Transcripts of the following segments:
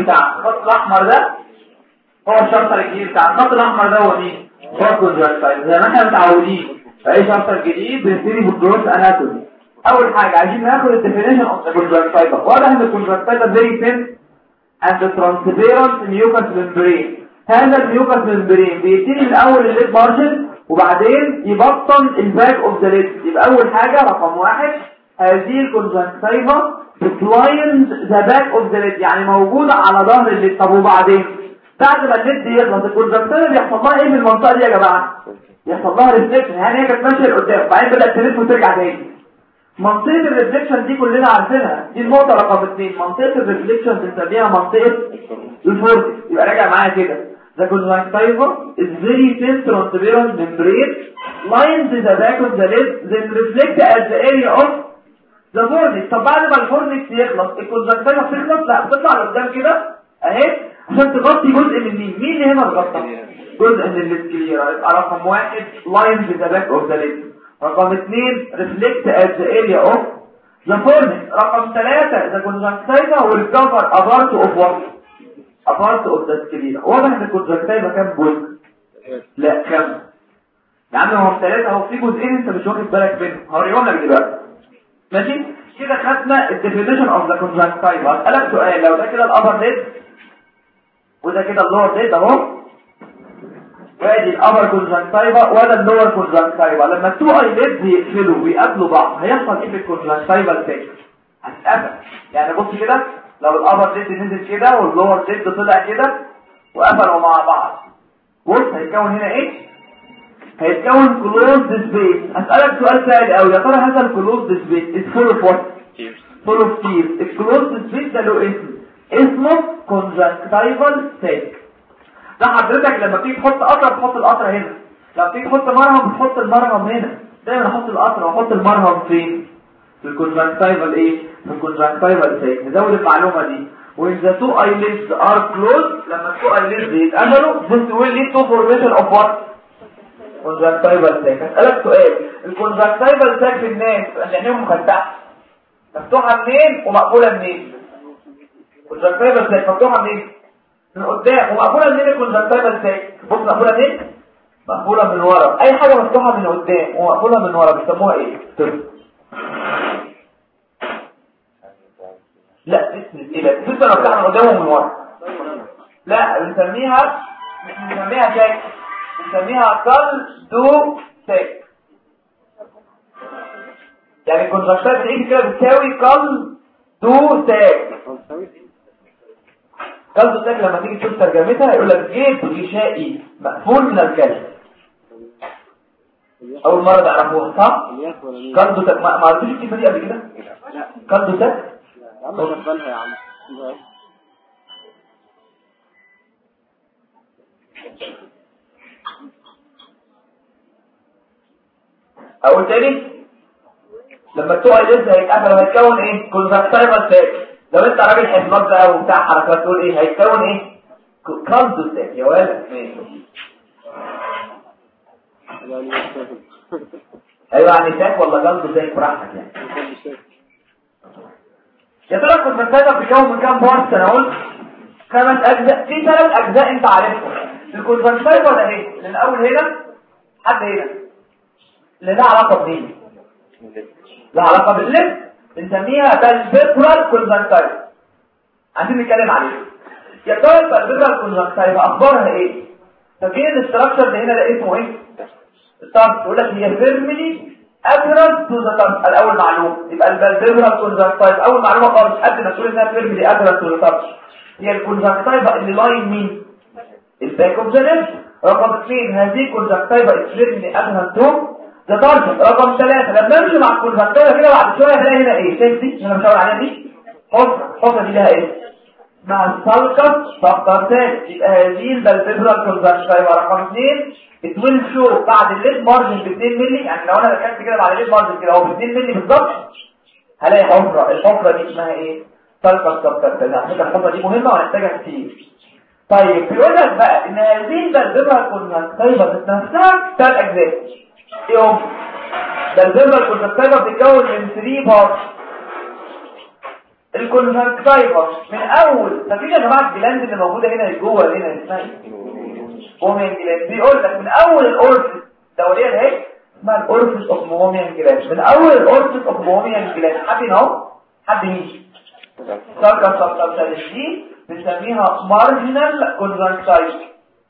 بتاع الخط الاحمر ده هو الشرطه الجديد بتاع الخط الاحمر ده هو مين هو الكونجكتايفا زي ما احنا متعودين في اي شرطه جديد بنبتدي بالجروس اناتومي اول حاجه عايزين ناخد الديفينيشن اوف ذا كونجكتايفا واضح ان الكونجكتايفا فيري ثين اند ترانسبيرنت ميوكس ممبرين هذا الميوكس ممبرين بيبتدي الاول الليد مارجن وبعدين يبطن الباك اوف ذا ليد يبقى اول حاجه رقم واحد هذه الكونجكتيفا بتلاينز ذا باك اوف ذا ليد يعني موجوده على ظهر الليد طب وبعدين بعد ما الليد يخلص الكونجكتيفا بيحصل لها ايه في المنطقه دي يا جماعه يحصل لها ريفليكشن يعني هي كانت ماشيه لقدام بعدين بدات تلف وترجع تاني منطقه الريفليكشن دي كلنا عارفينها دي النقطه رقم 2 منطقه الريفليكشن بنسميها منطقه الفورتكس يبقى راجع معايا كده The conjunctiva is very thin transparent membrane lines the back of the lid then reflect at the area of the fornix طب بعد ما الفورنكس يخلص الكونجكتيفا بتخلص لا بتطلع لقدام كده اهي عشان تغطي جزء من مين مين اللي هنا الغطى جزء من السكليرا يبقى رقم واحد lines the back of the lid رقم اثنين reflect at the area of the fornix رقم ثلاثة the conjunctiva will cover a part of what a part of the sclera واضح ان الكونجكتيفا كام جزء لا كام يا عم هو ثلاثة اهو في جزئين انت مش واخد بالك منهم هوريهم لك دلوقتي ماشي كده خدنا الديفينيشن اوف ذا كونجكتيفا اسالك سؤال لو ده كده الابر ليد وده كده اللور ليد اهو وادي الابر كونجكتيفا ولا اللور كونجكتيفا لما التو ايليدز يقفلوا ويقابلوا بعض هيحصل ايه في الكونجكتيفا التاني هتتقفل يعني بص كده لو الابر ليد نزل كده واللور ليد طلع كده وقفلوا مع بعض بص هيتكون هنا ايه هيتكون كلوزد سبيس اسالك سؤال سهل قوي يا ترى هذا الكلوزد سبيس از فول اوف وات فول اوف تير الكلوزد سبيس ده له اسم اسمه كونجكتيفال ساك ده حضرتك لما تيجي تحط قطره تحط القطره هنا لما تيجي تحط مرهم تحط المرهم هنا دايما احط القطره واحط المرهم فين في الكونجكتيفال ايه في الكونجكتيفال ساك نزود المعلومه دي when the two eyelids are closed لما two eyelids يتقفلوا this will lead to formation of what conjunctival sac هسألك سؤال الكونجكتيفال ساك في الناس اللي عينيهم مفتحه مفتوحه منين ومقفوله منين الكونجكتيفال ساك مفتوحه منين من قدام ومقفوله منين الكونجكتيفال ساك بص مقفوله منين مقفوله من ورا اي حاجه مفتوحه من قدام ومقفوله من ورا بيسموها ايه طب لا اسم ايه ده لسه مفتوحه من قدام ومن ورا لا بنسميها مش بنسميها ساك بنسميها كال دو ساك يعني الكونجكتيفال بتيجي كده بتساوي كال دو ساك كالدو ساك لما تيجي تشوف ترجمتها يقول لك جيب غشائي مقفول من الكلب اول مره تعرفوها صح كالدو ساك ما عرفتوش الكلمه دي قبل كده كالدو ساك يا عم غفلها يا عم اقول تاني لما التوع لسه هيتقفل هيتكون ايه كونجكتيفال ساك لو انت راجل حفظات بقى وبتاع حركات تقول ايه هيتكون ايه كالدو ساك يا ولد ماشي ايوه يعني ساك ولا كالدو ساك براحتك يعني يا ترى الكونجكتيفا بيتكون من كام بارت انا قلت خمس اجزاء في ثلاث اجزاء انت عارفهم الكونجكتيفا ده ايه من اول هنا حد هنا اللي لها علاقه بمين لها علاقه باللب بنسميها بالفيبرال كونجكتيفا عايزين نتكلم عليها يا ترى البالفيبرال كونجكتيفا اخبارها ايه فاكرين الاستراكشر ده هنا ده اسمه ايه الطرف يقول لك هي فيرملي ادرس تو ذا طرف الاول معلومه يبقى البالفيبرال كونجكتيفا اول معلومه خالص قبل ما تقول انها فيرملي ادرس تو ذا طرف هي الكونجكتيفا اللي لاين مين الباك اوف ذا ليفت رقم اثنين هذه الكونجكتيفا فيرملي ادرس تو ذا طرف رقم ثلاثة لما امشي مع الكونجكتيفا كده بعد شويه هلاقي هنا ايه شايف دي انا بشاور عليها دي حفره الحفره دي لها ايه مع السلقة فقط ثالث يبقى هذه البالفيبرال كونجكتيفا رقم اثنين التوين شو بعد الليد مارجن ب 2 مللي يعني لو انا ركزت كده بعد الليد مارجن كده هو ب 2 مللي بالظبط هلاقي حفره الحفره دي اسمها ايه سلقة سبكتيفا على فكره الحفره دي مهمه وهنحتاجها كتير طيب بيقول لك بقى ان هذه البالفيبرال كونجكتيفا ذات نفسها ثلاث اجزاء ايه هم ده الفيبرال كونجكتيفا بتتكون من 3 بارت الكونجكتيفا من اول فاكرين يا جماعه الجلاند اللي موجوده هنا جوه هنا اسمها ايه موميان جلاند بيقول لك من اول الاورفس الدوريه اهي اسمها الاورفس اوف موميان جلاند من اول الاورفس اوف موميان جلاند حد اهو حد مين ساركا ساركا دي بنسميها مارجنال كونجكتيفا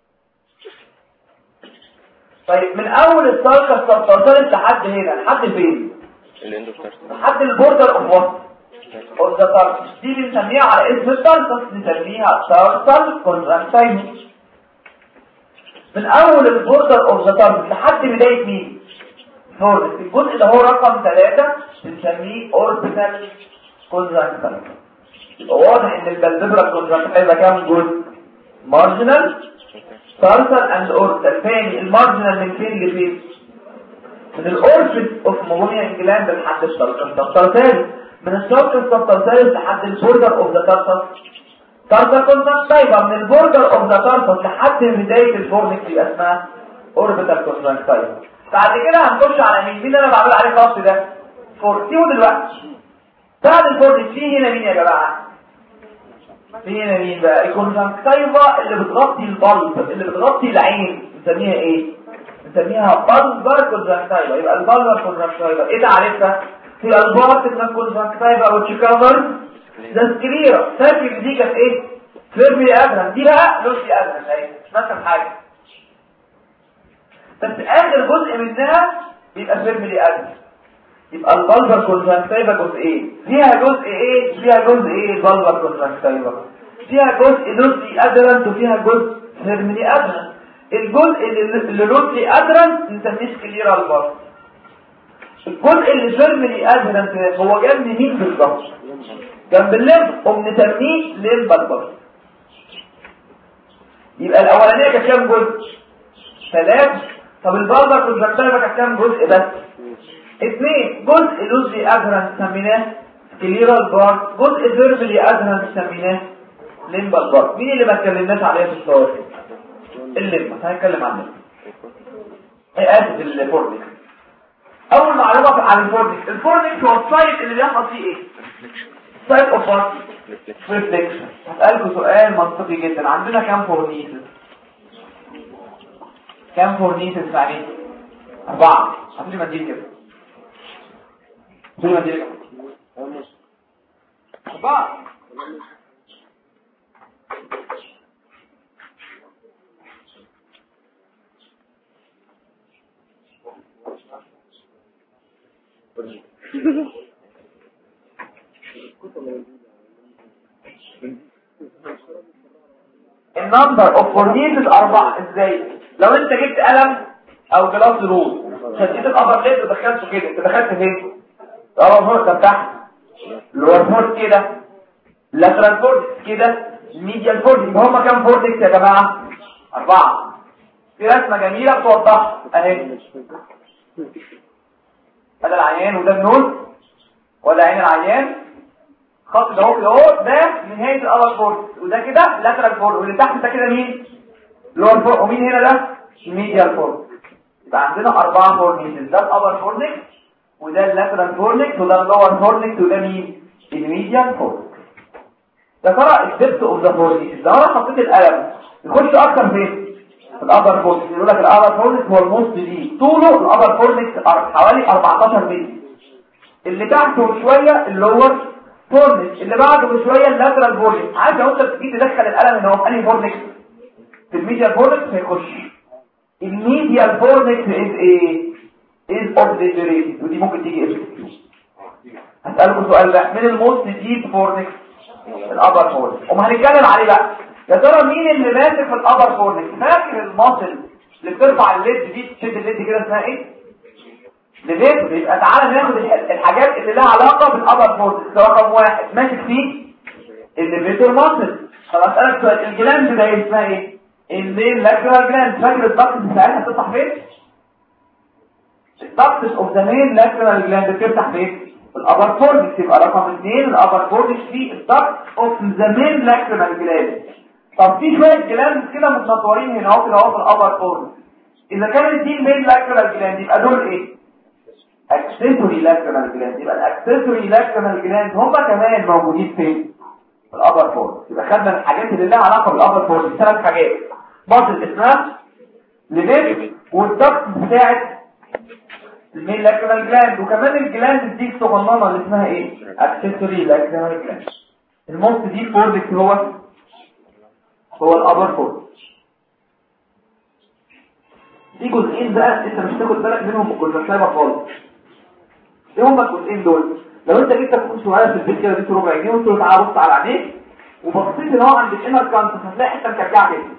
طيب من اول الساركا ساركا لحد هنا لحد فين لحد البوردر اوف وات اوف ذا تارسس دي بنسميها على اسم التارسس بنسميها تارسال كونتراكتايل من اول البوردر اوف ذا تارسس لحد بدايه مين نورد الجزء ده هو رقم 3 بنسميه اوربيتال كونتراكتايل يبقى واضح ان البلدبرا كونتراكتايل ده كام جزء مارجنال تارسال اند اوربيتال ثاني المارجنال من فين لفين من الاوربت اوف موميا جلاند لحد التارسال من الشوك السبتنسالس لحد البوردر اوف ذا تارسس تارسا كونتراكتايفا من البوردر اوف ذا تارسس لحد بدايه الفورنكس يبقى اسمها اوربيتال كونتراكتايفا بعد كده هنخش على مين مين اللي انا بعمل عليه خط ده فورتيو دلوقتي بعد الفورنكس في هنا مين يا جماعه في هنا مين بقى الكونتراكتايفا اللي بتغطي البلب اللي بتغطي العين بنسميها ايه بنسميها بالبر كونتراكتايفا يبقى البالبر كونتراكتايفا ايه تعريفها في البارت من كونجكتيفا او تشيكافر ده سكريرة فاكر دي كانت ايه فيرمي ادرن دي بقى لوسي ادرن اهي مش مثلا حاجه بس اخر جزء منها بيبقى فيرمي ادرن يبقى البلبر كونجكتيفا جزء ايه فيها جزء ايه فيها جزء ايه البلبر كونجكتيفا فيها جزء لوسي ادرن وفيها جزء فيرمي ادرن الجزء اللي لوسي ادرن نسميه سكليرا البارت الجزء اللي جيرمني ادهرنت هو جنب مين بالظبط جنب الليمب قوم نسميه ليمب البر يبقى الاولانيه كانت كام جزء ثلاث طب البلبر كونجكتيفا كانت كام جزء بس اثنين جزء لوزي ادهرنت سميناه كليرال بار جزء جيرمني ادهرنت سميناه ليمب البر مين اللي ما اتكلمناش عليه في الصور الليمب هنتكلم عنه ايه اسف الفورنيك اول معلومه عن الفورنكس الفورنكس هو السايت اللي بيحصل فيه ايه سايت اوف وات ريفليكشن هسالكم سؤال منطقي جدا عندنا كام فورنيسز كام فورنيسز يعني اربعه هاتوا لي منديل كده هاتوا لي منديل كده اربعه النمبر اوف فورنيسز اربعة ازاي لو انت جبت قلم او جلاس رول شديت الابر ليد ودخلته كده انت دخلت فين الابر فورت ده تحت اللور فورت كده لاترال فورت كده الميديال فورت يبقى هما كام فورتكس يا جماعه اربعه في رسمه جميله بتوضحها اهي هذا العيان وده النوز ولا عين العيان خط ده اهو كده اهو ده نهايه الابر فورت وده كده لاترال فورت واللي تحت ده كده مين لور فورت ومين هنا ده ميديال فورت يبقى عندنا اربعه فورنيكس ده الابر فورنيكس وده اللاترال فورنيكس وده اللور فورنيكس وده مين الميديال فورنيكس يا ترى الدبت اوف ذا فورنيكس لو انا حطيت القلم يخش اكتر فين في الابر فورنيكس يقول لك الابر فورنيكس هو النص دي طوله الابر فورنيكس حوالي 14 متر اللي تحته بشويه اللور فورنيكس اللي بعده بشويه اللاترال فورنيكس عارف لو انت تيجي تدخل القلم ان هو في انهي فورنيكس في الميديال فورنيكس هيخش الميديال فورنيكس از ايه از اوبليتريتد ودي ممكن تيجي اس هسألكم سؤال بقى من الموست ديب فورنيكس الابر فورنيكس وما هنتكلم عليه بقى يا ترى مين اللي ماسك في الابر فورنيكس فاكر الماسل اللي بترفع الليد دي تشد الليد كده اسمها ايه لليد يبقى تعالى ناخد الحاجات اللي لها علاقه بالابر فورنيكس رقم واحد ماسك فيه الليفيتور ماسل طب اسالك سؤال الجلاند ده اسمها ايه المين لاكرال جلاند فاكر الضغط بتاعتها بتفتح فين الضغط اوف ذا مين لاكرال جلاند بتفتح فين الابر فورنيكس يبقى رقم 2 الابر فورنيكس فيه الضغط اوف ذا مين لاكرال جلاند طب في شويه جلاند كده متنطورين هنا اهو كده اهو في الابر فورنيكس اذا كانت دي المين لاكرال جلاند يبقى دول ايه اكسسوري لاكريمال جلاند يبقى الاكسسوري لاكريمال جلاند هم كمان موجودين فين في الابر فور يبقى خدنا الحاجات اللي لها علاقه بالابر فور ثلاث حاجات مصل اسمها لبيب والضغط بتاعت المين لاكريمال جلاند وكمان الجلاند دي الصغننه اللي اسمها ايه اكسسوري لاكريمال جلاند الموست دي فورد هو هو الابر فور في جزئين بقى انت مش تاخد بالك منهم الكونجكتيفا خالص ايه هما الجزئين دول لو انت جيت تكون صغير في البيت كده اديته ربع جنيه وقلت له تعالى بص على عينيك وبصيت ان هو عند الانر كانت هتلاقي حته مكعكعه كده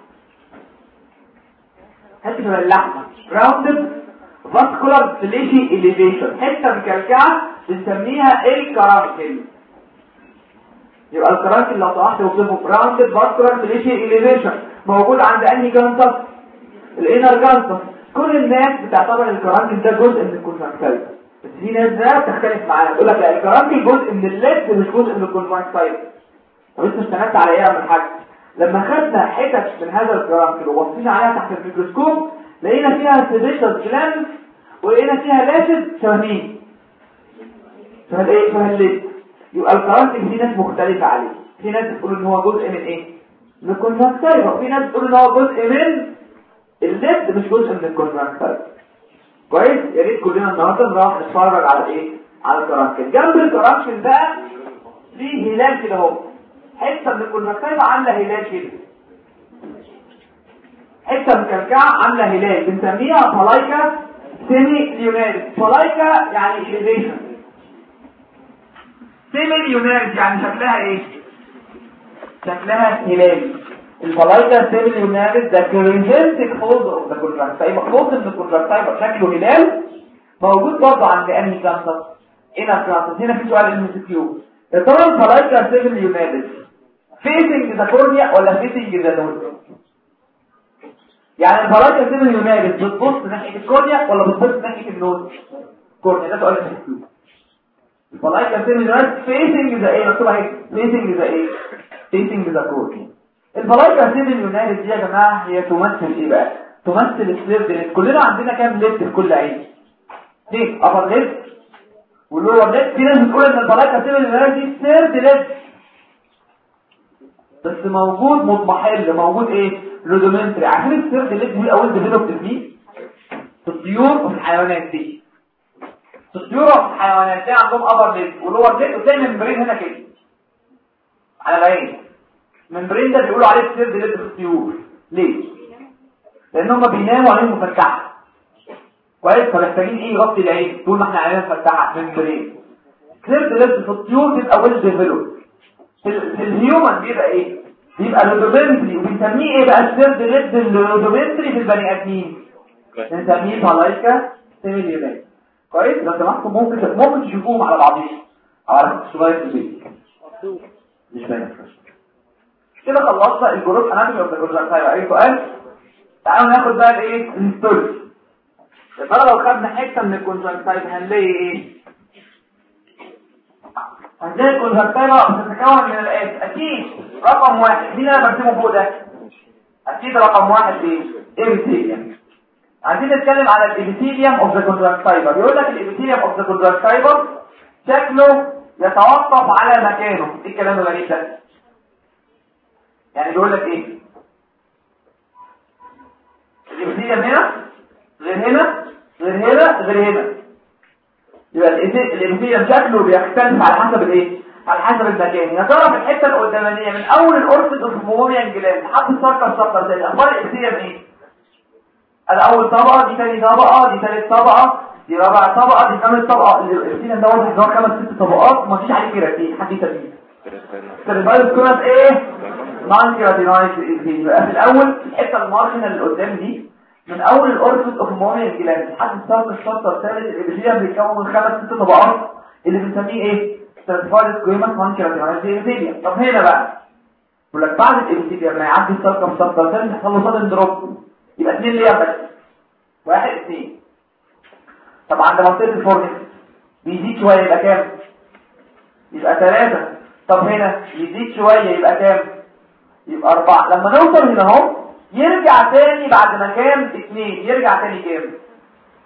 حته من اللحمه راوندد فاسكولار فليشي اليفيشن حته مكعكعه بنسميها الكرانكل يبقى الكرانكل لو طلعت وصفه راوندد فاسكولار فليشي اليفيشن موجود عند انهي جانتس الانر جانتس كل الناس بتعتبر الكرانكل ده جزء من الكونتراكتايل بس في ناس بقى بتختلف معانا تقول لك لا الكرانكل جزء من الليد مش جزء من الكونتراكتايل طب انت اشتغلت على ايه يا عم الحاج لما خدنا حتت من هذا الكرانكل وبصينا عليها تحت الميكروسكوب لقينا فيها سيبيشال جلاند ولقينا فيها لاشد شبه مين شبه ايه شبه الليد يبقى الكرانكل في ناس مختلفه عليه في ناس بتقول ان هو جزء من ايه من الكونتراكتايل وفي ناس بتقول ان هو جزء من الليد مش جزء من الكونتراكتايل كويس يا ريت كلنا النهارده نروح نتفرج على ايه على الكرانكل جنب الكرانكل ده في هلال كده اهو حته من الكونتراكتايل عامله هلال كده حته مكلكعه عامله هلال بنسميها فلايكا سيمي ليوناريس فلايكا يعني اليفيشن سيمي ليوناريس يعني شكلها ايه شكلها هلال الفلايكا سيمي ليوناريس ده كريزنتك فوز اوف ذا كونتراكتايل فوز من الكونتراكتايل شكله هلال موجود برضه عند انهي كانسر هنا كانسر هنا في سؤال ام سي كيو يا ترى الفلايكا سيمي ليوناريس فيسنج ذا كورنيا ولا فيسنج ذا نوز يعني الفراغ كده اليوناني بتبص ناحيه الكورنيا ولا بتبص ناحيه النوز كورنيا ده سؤال مهم الفراغ كده اليوناني فيسنج ذا ايه مكتوب اهي فيسنج ذا ايه فيسنج ذا كورنيا الفراغ كده اليوناني دي يا جماعه هي تمثل ايه بقى تمثل السليب كلنا عندنا كام ليد في كل عين دي ابر ليد واللور ليد في ناس بتقول ان الفراغ كده اليوناني دي سيرد ليد بس موجود مضمحل موجود ايه رودومنتري عارفين السيرد اللي دي اول ديفلوبت فيه في الطيور وفي الحيوانات دي في الطيور وفي الحيوانات دي عندهم ابر ليد ولور ليد وزي ممبرين هنا كده على العين الممبرين ده بيقولوا عليه السيرد ليد في الطيور ليه لان هم بيناموا عينهم مفتحه كويس فمحتاجين ايه يغطي العين طول ما احنا عيننا مفتحه ممبرين سيرد ليد في الطيور بيبقى ويل ديفلوبت في الهيومن بيبقى ايه بيبقى رودومنتري وبنسميه ايه بقى السيرد ليد الرودومنتري في البني ادمين بنسميه فلايكا سيميليونات كويس لو سمحتوا ممكن ممكن تشوفوهم على بعضهم على صغير في البيت مش باين كده خلصنا الجروب اناتومي اوف ذا كونجكتيفا اي سؤال تعالوا ناخد بقى الايه الهيستوري يبقى لو خدنا حته من الكونجكتيفا هنلاقي ايه هنلاقي الكونجكتيفا بتتكون من الآت أكيد رقم واحد مين أنا برسمه فوق ده أكيد رقم واحد إيه إبيثيليوم عايزين نتكلم على الإبيثيليوم أوف ذا كونجكتيفا بيقول لك الإبيثيليوم أوف ذا كونجكتيفا شكله يتوقف على مكانه إيه الكلام الغريب ده يعني بيقول لك إيه الإبيثيليوم هنا غير هنا غير هنا غير هنا يبقى الإبيثيليوم شكله بيختلف على حسب الايه على حسب المكان يا ترى في الحته القدامانيه من اول الاورثد اوفموميان جلاند لحد السرقه السرقه زي اخبار الإبيثيليوم ايه الاول طبقه دي ثاني طبقه دي ثالث طبقه دي رابع طبقه دي خامس طبقه الإبيثيليوم ده واحد ده خمس ست طبقات ما فيش عليه كيراتين حد يسميه كيراتين كونت ايه نون كيراتينايز يبقى في الاول الحته المارجنال اللي قدام دي من اول الاوربت اوف موميا الجلاند لحد الساق الشطه الثالث الابيثيليوم بيتكون من خمس ست طبقات اللي بنسميه ايه ستراتيفايد سكويمس نون كيراتينايز ابيثيليوم طب هنا بقى بيقول لك بعد الابيثيليوم لما يعدي الساق الشطه الثالث يحصل له صدمه دروب يبقى اثنين ليه بس واحد اثنين طب عند منطقه الفورنكس بيزيد شويه يبقى كام يبقى ثلاثة طب هنا يزيد شويه يبقى كام يبقى أربعة لما نوصل هنا اهو يرجع تاني بعد ما كان اتنين يرجع تاني كام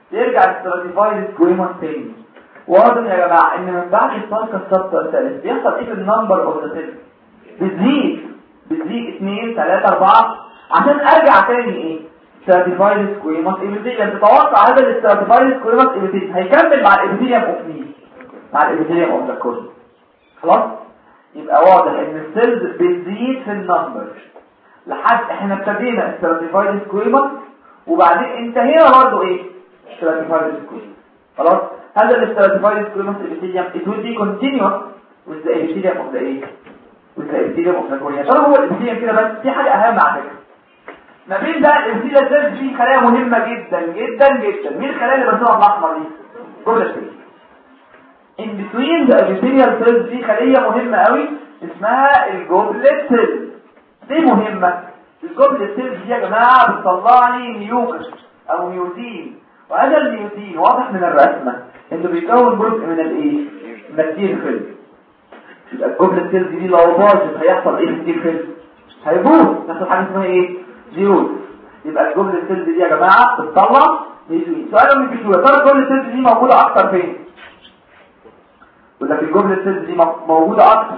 يرجع الستراتيفايد سكويموس تاني واضح يا جماعه ان من بعد الفالكا السبتة الثالث بيحصل ايه في النمبر اوف ذا سيلز بتزيد بتزيد 2 3 4 عشان ارجع تاني ايه ستراتيفايد سكويموس ايبيثيليوم تتوقع هذا الستراتيفايد سكويموس ايبيثيليوم هيكمل مع الايبيثيليوم اوف مين مع الابيثيليوم اوف ذا كورن خلاص يبقى واضح ان السيلز بتزيد في النمبر لحد احنا ابتدينا استراتيفايد سكويما وبعدين انتهينا برضه ايه استراتيفايد سكويما خلاص هذا الاستراتيفايد سكويما ابيثيليوم it will be continuous with the epithelium of the ايه with the epithelium of the cornea ترى هو الابيثيليوم كده بس في حاجه اهم على فكره ما بين بقى الابيثيليوم سيلز في خلايا مهمه جدا جدا جدا مين الخلايا اللي مرسومه بالاحمر دي جوه in between the epithelial cells في خلية مهمة قوي اسمها الجوبلت سيل دي مهمة الجوبلت سيل دي يا جماعة بتطلع لي نيوكس او نيوتين وهذا النيوتين واضح من الرسمة انه بيكون جزء من الايه من التير فيلم يبقى الجوبلت سيل دي لو باظت هيحصل ايه في التير فيلم هيبوظ نفس حاجة اسمها ايه زيروز يبقى الجوبلت سيل دي يا جماعة بتطلع نيوتين سؤال من الكشوة ترى الجوبلت سيل دي موجودة اكتر فين ولا في الجملة السيلز دي موجودة أكتر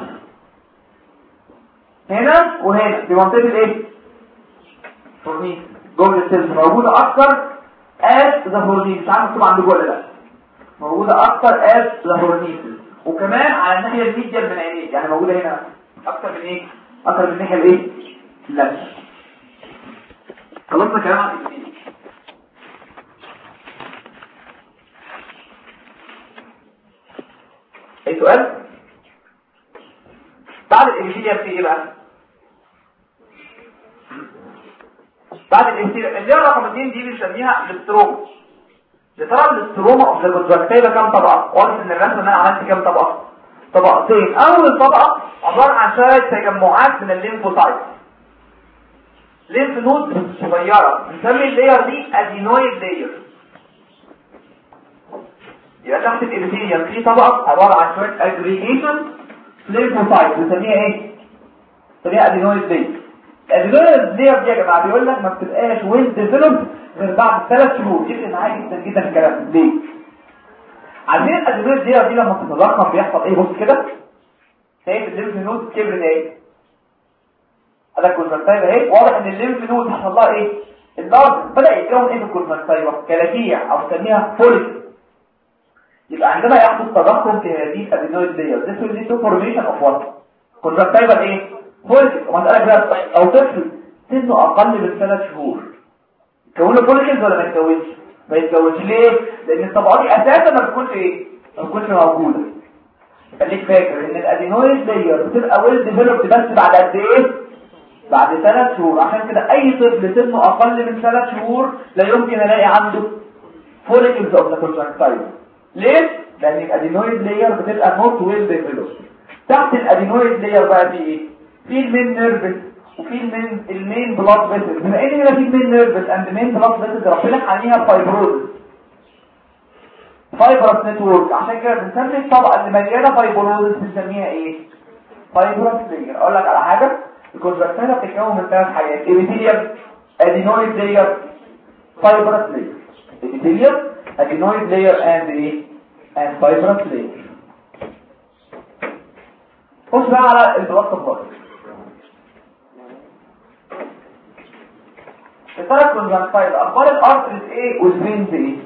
هنا وهنا في منطقة الايه؟ فورنيس جملة السيلز موجودة أكتر as the فورنيس مش عارف مكتوب عندكم ولا لا موجودة أكتر as the فورنيس وكمان على الناحية الميديال من عينيك يعني موجودة هنا أكتر من ايه؟ أكتر من الناحية الايه؟ لا خلصنا كلام عن الإبتيل اي سؤال بعد الانفيليا في ايه بقى بعد الانفيليا اللي هي رقم 2 دي بنسميها الاستروما يا ترى الاستروما اوف ذا كونتراكتيلا كام طبقه واضح ان الرسمه ان انا عملت كام طبقه طبقتين اول طبقه عباره عن شويه تجمعات من الليمفوسايت ليمف نود صغيره بنسمي اللاير دي ادينويد لاير يبقى تحت الابيثيليوم في طبقه عباره عن شويه اجريجيشن ليمفوسايت بنسميها ايه بنسميها ادينويد لاير الادينويد لاير دي يا جماعه بيقول لك ما بتبقاش ويل ديفلوب غير بعد ثلاث شهور يفرق معايا جدا جدا الكلام ليه عارفين الادينويد لاير دي لما بتتضخم بيحصل ايه بص كده شايف الليمف نود كبرت ايه هذا الكونجكتيفا اهي واضح ان الليمف نود حصل لها ايه اللارج بدا يتكون ايه في الكونجكتيفا كلاكيع او تسميها فوليك يبقى عندما يحدث تضخم في هذه الادينويد لاير this will lead to formation of what كونجكتيفا ايه فوليك ومساله بقى او طفل سنه اقل من ثلاث شهور يكون له فوليكلز ولا ما يتكونش ما يتكونش ليه لان الطبقات دي اساسا ما بتكونش ايه ما بتكونش موجوده خليك فاكر ان الادينويد لاير بتبقى ويل ديفلوبد بس بعد قد ايه بعد ثلاث شهور عشان كده اي طفل سنه اقل من ثلاث شهور لا يمكن الاقي عنده فوليكلز اوف ذا كونجكتيفا ليه لان الادينويد لاير بتبقى نوت ويل ديفلوبد تحت الادينويد لاير بقى في ايه في المين نيرفس وفي المين المين بلاد فيسل بما ان هنا في المين نيرفس اند مين بلاد فيسل ربنا عليها فايبروز فايبرس نتورك عشان كده بنسمي الطبقه اللي مليانه فايبروز بنسميها ايه فايبرس لاير اقول لك على حاجه الكونجكتيفا بتتكون من ثلاث حاجات ابيثيليوم ادينويد لاير فايبرس لاير ابيثيليوم ادينويد لاير اند ايه اند فايبرس لاير خش بقى على البلاد سبلاي الثلاث كونجكتيفا اخبار الارتريز ايه والفينز ايه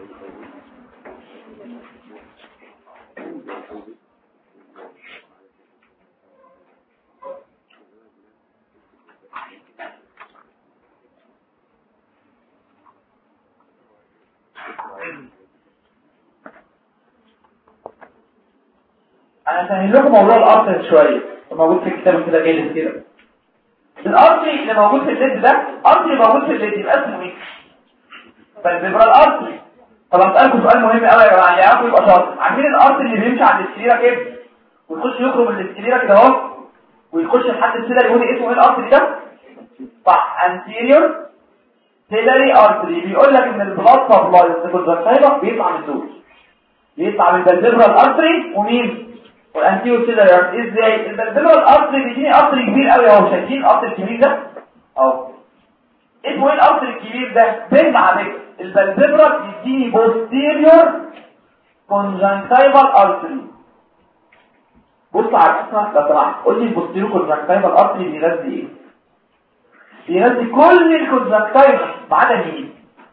انا هسهل لكم موضوع الارتري شويه موجود في الكتاب كده جاهز كده الارتري اللي موجود في الليد ده ارتري موجود في الليد يبقى اسمه ايه طيب يبقى الارتري طب اسالكم سؤال مهم قوي يا جماعه يعني يعرفوا يبقى شاطر عارفين الارتري اللي بيمشي عند السكليرا كده ويخش يخرج من السكليرا كده اهو ويخش لحد السيلر يقول اسمه ايه الارتري ده صح anterior سيلري ارتري بيقول لك ان البلاد سبلاي الكونجكتيفا بيطلع من دول بيطلع من البلفيرال ارتري ومين والانتيو سيلر ازاي البلفيرال ارتري بيديني ارتري كبير قوي اهو شايفين الارتري الكبير ده اهو اسمه ايه الارتري الكبير ده فين على فكره البلفبرا بيديني بوستيريور كونجنكتيفال ارتري بص على الاسماء لو سمحت قول لي البوستيريور كونجنكتيفال ارتري بيغذي ايه بيغذي كل الكونجنكتيفال ما عدا مين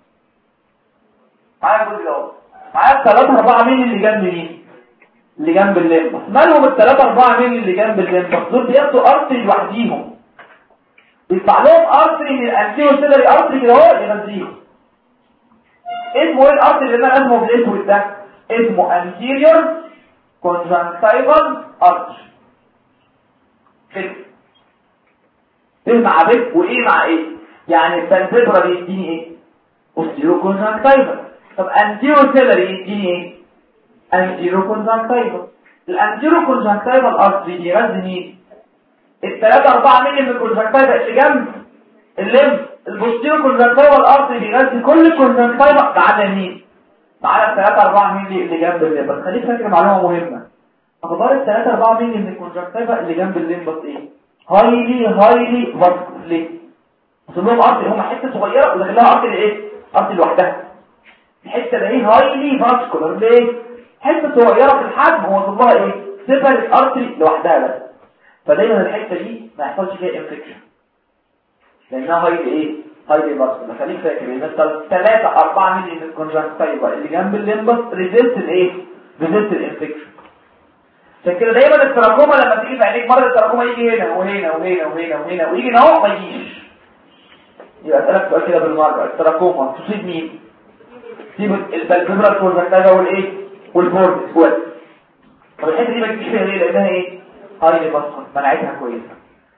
معايا الجزء ده معايا الثلاثة أربعة مين اللي جنب مين اللي جنب الليمبس مالهم الثلاثة أربعة مين اللي جنب الليمبس دول بياخدوا ارتري لوحديهم بيطلع لهم ارتري من الانتيو سيلري ارتري كده اهو يغذيهم اسمه ايه الارتري اللي انا اسمه بالاسود ده اسمه anterior conjunctival artery كده ايه مع بيت وايه مع ايه يعني البنزبرا بيديني ايه posterior conjunctival طب anterior ciliary يديني ايه anterior conjunctival الانتيرو conjunctival artery بيغذي مين الثلاثة أربعة ملي من الكونجكتيفا اللي جنب الليمب البوستيرو كونجكتيفا الأرضي بيغذي كل الكونجكتيفا ما عدا مين؟ ما عدا الثلاثة أربعة ملي اللي جنب الليمب بس خليك فاكر معلومة مهمة أخبار الثلاثة أربعة ملي من الكونجكتيفا اللي جنب الليمب إيه؟ هايلي هايلي فاسكولار ليه؟ وصل لهم أرضي هم حتة صغيرة وداخلها أرضي إيه؟ أرضي لوحدها الحتة اللي هي هايلي فاسكولار ليه؟ حتة صغيرة في الحجم هو وصل لها إيه؟ سيبر أرضي لوحدها بس فدايما الحته دي ما يحصلش فيها انفكشن لانها هاي ايه هاي باسكولار خليك فاكر ان انت 3 4 مللي من الكونجكتيفا اللي جنب الليمبس ريزلت الايه ريزلت الانفكشن عشان كده دايما التراكوما لما تيجي في عينيك مره التراكوما يجي هنا وهنا وهنا وهنا وهنا ويجي هنا اهو ما يجيش يبقى اسالك سؤال كده بالمره التراكوما تصيب مين تصيب البلفبرال كونجكتيفا والايه والبورد سوات طب الحته دي ما تجيش فيها ليه لانها ايه هاي باسكت مناعتها كويسة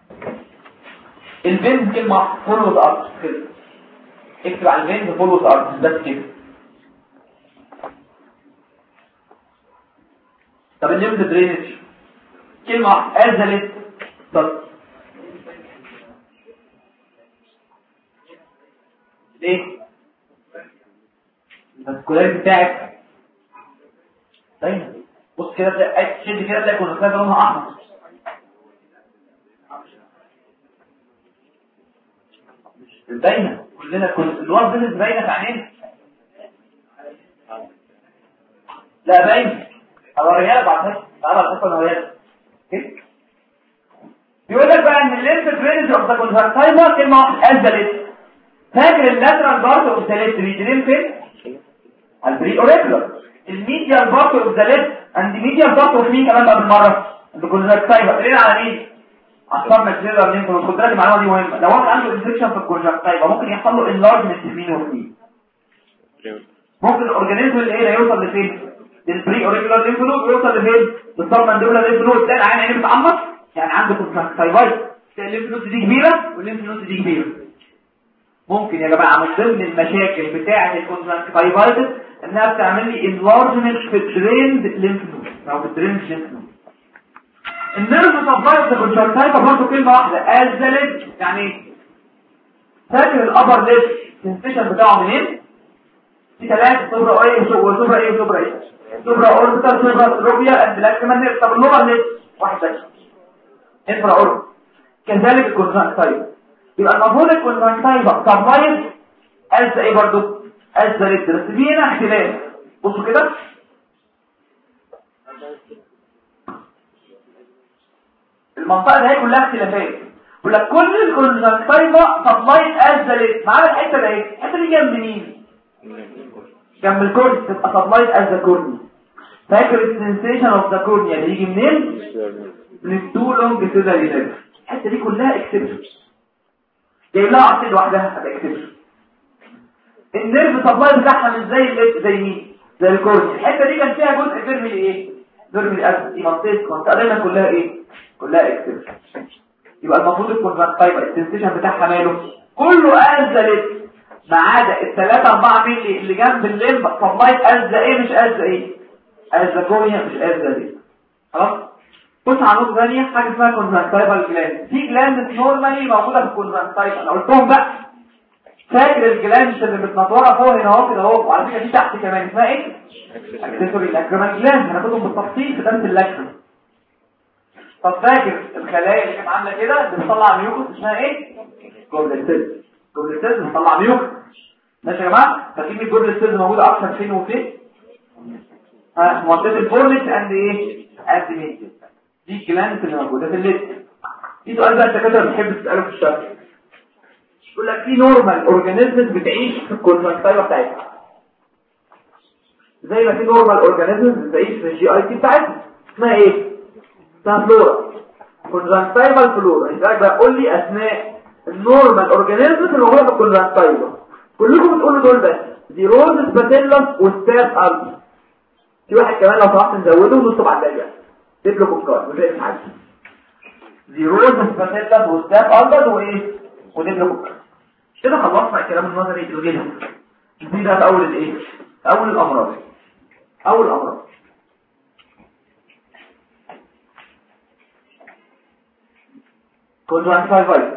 الفينز كلمة فولوز ارتس كده اكتب على الفينز فولوز ارتس بس كده طب الليمز درينج كلمة ازلت طب ليه الفاسكولار بتاعك طيب بص كده تلاقي شد كده تلاقي كونكتيفا لونها احمر باينه كلنا كل الوار بيزنس باينه في عينينا لا باينه اوريها لك بعد تعالى الحصه انا اوريها لك بيقول لك بقى ان الليمف درينج اوف ذا كونجكتيفا كلمه واحده ازلت فاكر اللاترال بارت اوف ذا ليفت بيدرين فين البري اوريكولار الميديال بارت اوف ذا ليفت اند ميديال بارت اوف مين كمان بقى بالمره الكونجكتيفا قلنا على مين اصلا ماكسيلر لينف خد بالك المعلومه دي مهمه لو واحد عنده انفكشن في الكونجكتيفا ممكن يحصل له انلارجمنت في مين وفي ممكن الاورجانيزم اللي هي يوصل لفين للبري اوريكولار لينف نود ويوصل لفين للسبمنديبولار لينف نود تلاقي العين عينيه بتعمر يعني عنده كونجكتيفايت تلاقي اللينف نود دي كبيره واللينف نود دي كبيره ممكن يا جماعه من ضمن المشاكل بتاعه الكونجكتيفايتس انها بتعمل لي انلارجمنت في الدريند لينف نود او في الدريند لينف نود النيرف سبلاي في الكونجكتيفا برضه كلمه واحده ازلت يعني فاكر الابر ليب السنسيشن بتاعه منين في ثلاثه سوبرا ايه وسوبرا ايه وسوبرا ايه سوبرا اوربيتال سوبرا روبيا اند لاك كمان طب اللغه ليب واحد بس انفرا اورب كذلك الكونجكتيفا يبقى المفروض الكونجكتيفا سبلاي از ايه برضه ازلت بس في هنا اختلاف بصوا كده المنطقه دي كلها اختلافات يقول لك كل الكونجكتيفا سبلايت ازلت ما عدا الحته دي الحته دي جنب مين جنب الكورني تبقى سبلايت از ذا كورني فاكر السنسيشن اوف ذا كورنيا اللي يجي منين من التو لونج كده ريليف الحته دي كلها اكسبشن جايب لها عصير لوحدها هتبقى اكسبشن النيرف سبلاي بتاعها مش زي زي مين زي الكورني الحته دي كان فيها جزء فيرمي ايه فيرمي الاسد دي منطقه منطقه دايما كلها ايه كلها اكسبشن يبقى المفروض الكونجكتيفا السنسيشن بتاعها ماله كله ازلت ما عدا الثلاثة أربعة مللي اللي جنب الليمب طبيت أزة إيه مش أزة إيه أزة كومية مش أزة دي خلاص بص على نقطة ثانية حاجة اسمها كونجكتيفال جلاند في جلاند نورمالي موجودة في الكونجكتيفا أنا قلتهم بقى فاكر الجلاند اللي متنطورة فوق هنا اهو كده اهو وعلى فكرة دي تحت كمان اسمها ايه؟ اكسسوري الاكريمال جلاند هناخدهم بالتفصيل في درس اللاكشن طب فاكر الخلايا اللي كانت عامله كده اللي بتطلع ميوكس اسمها ايه جوبلتين جبل السيلز بتطلع ميوكس ماشي يا جماعه فاكرين الجبل السيلز موجوده اكتر فين وفين ها منطقه الفورنكس اند ايه اند ميديا دي الجلاند اللي موجوده في الليد في سؤال بقى الدكاتره بتحب تساله في الشرح يقول لك في نورمال اورجانيزمز بتعيش في الكونجكتيفا بتاعتها زي ما في نورمال اورجانيزمز بتعيش في الجي اي تي بتاعتها اسمها ايه اسمها فلورا كونجكتيفال فلورا يبقى بقى قول لي اسماء النورمال اورجانيزمز اللي موجوده في الكونجكتيفا كلكم بتقولوا دول بس دي روز باتيلس وستاف ارض في واحد كمان لو طلعت نزوده ونص بعد ده ديبلوكوكار مش هيك حاجه دي روز باتيلس وستاف ارض وايه وديبلوكوكار كده خلصنا الكلام النظري الجديد دي ده في اول الايه اول الامراض اول الامراض conjunctivitis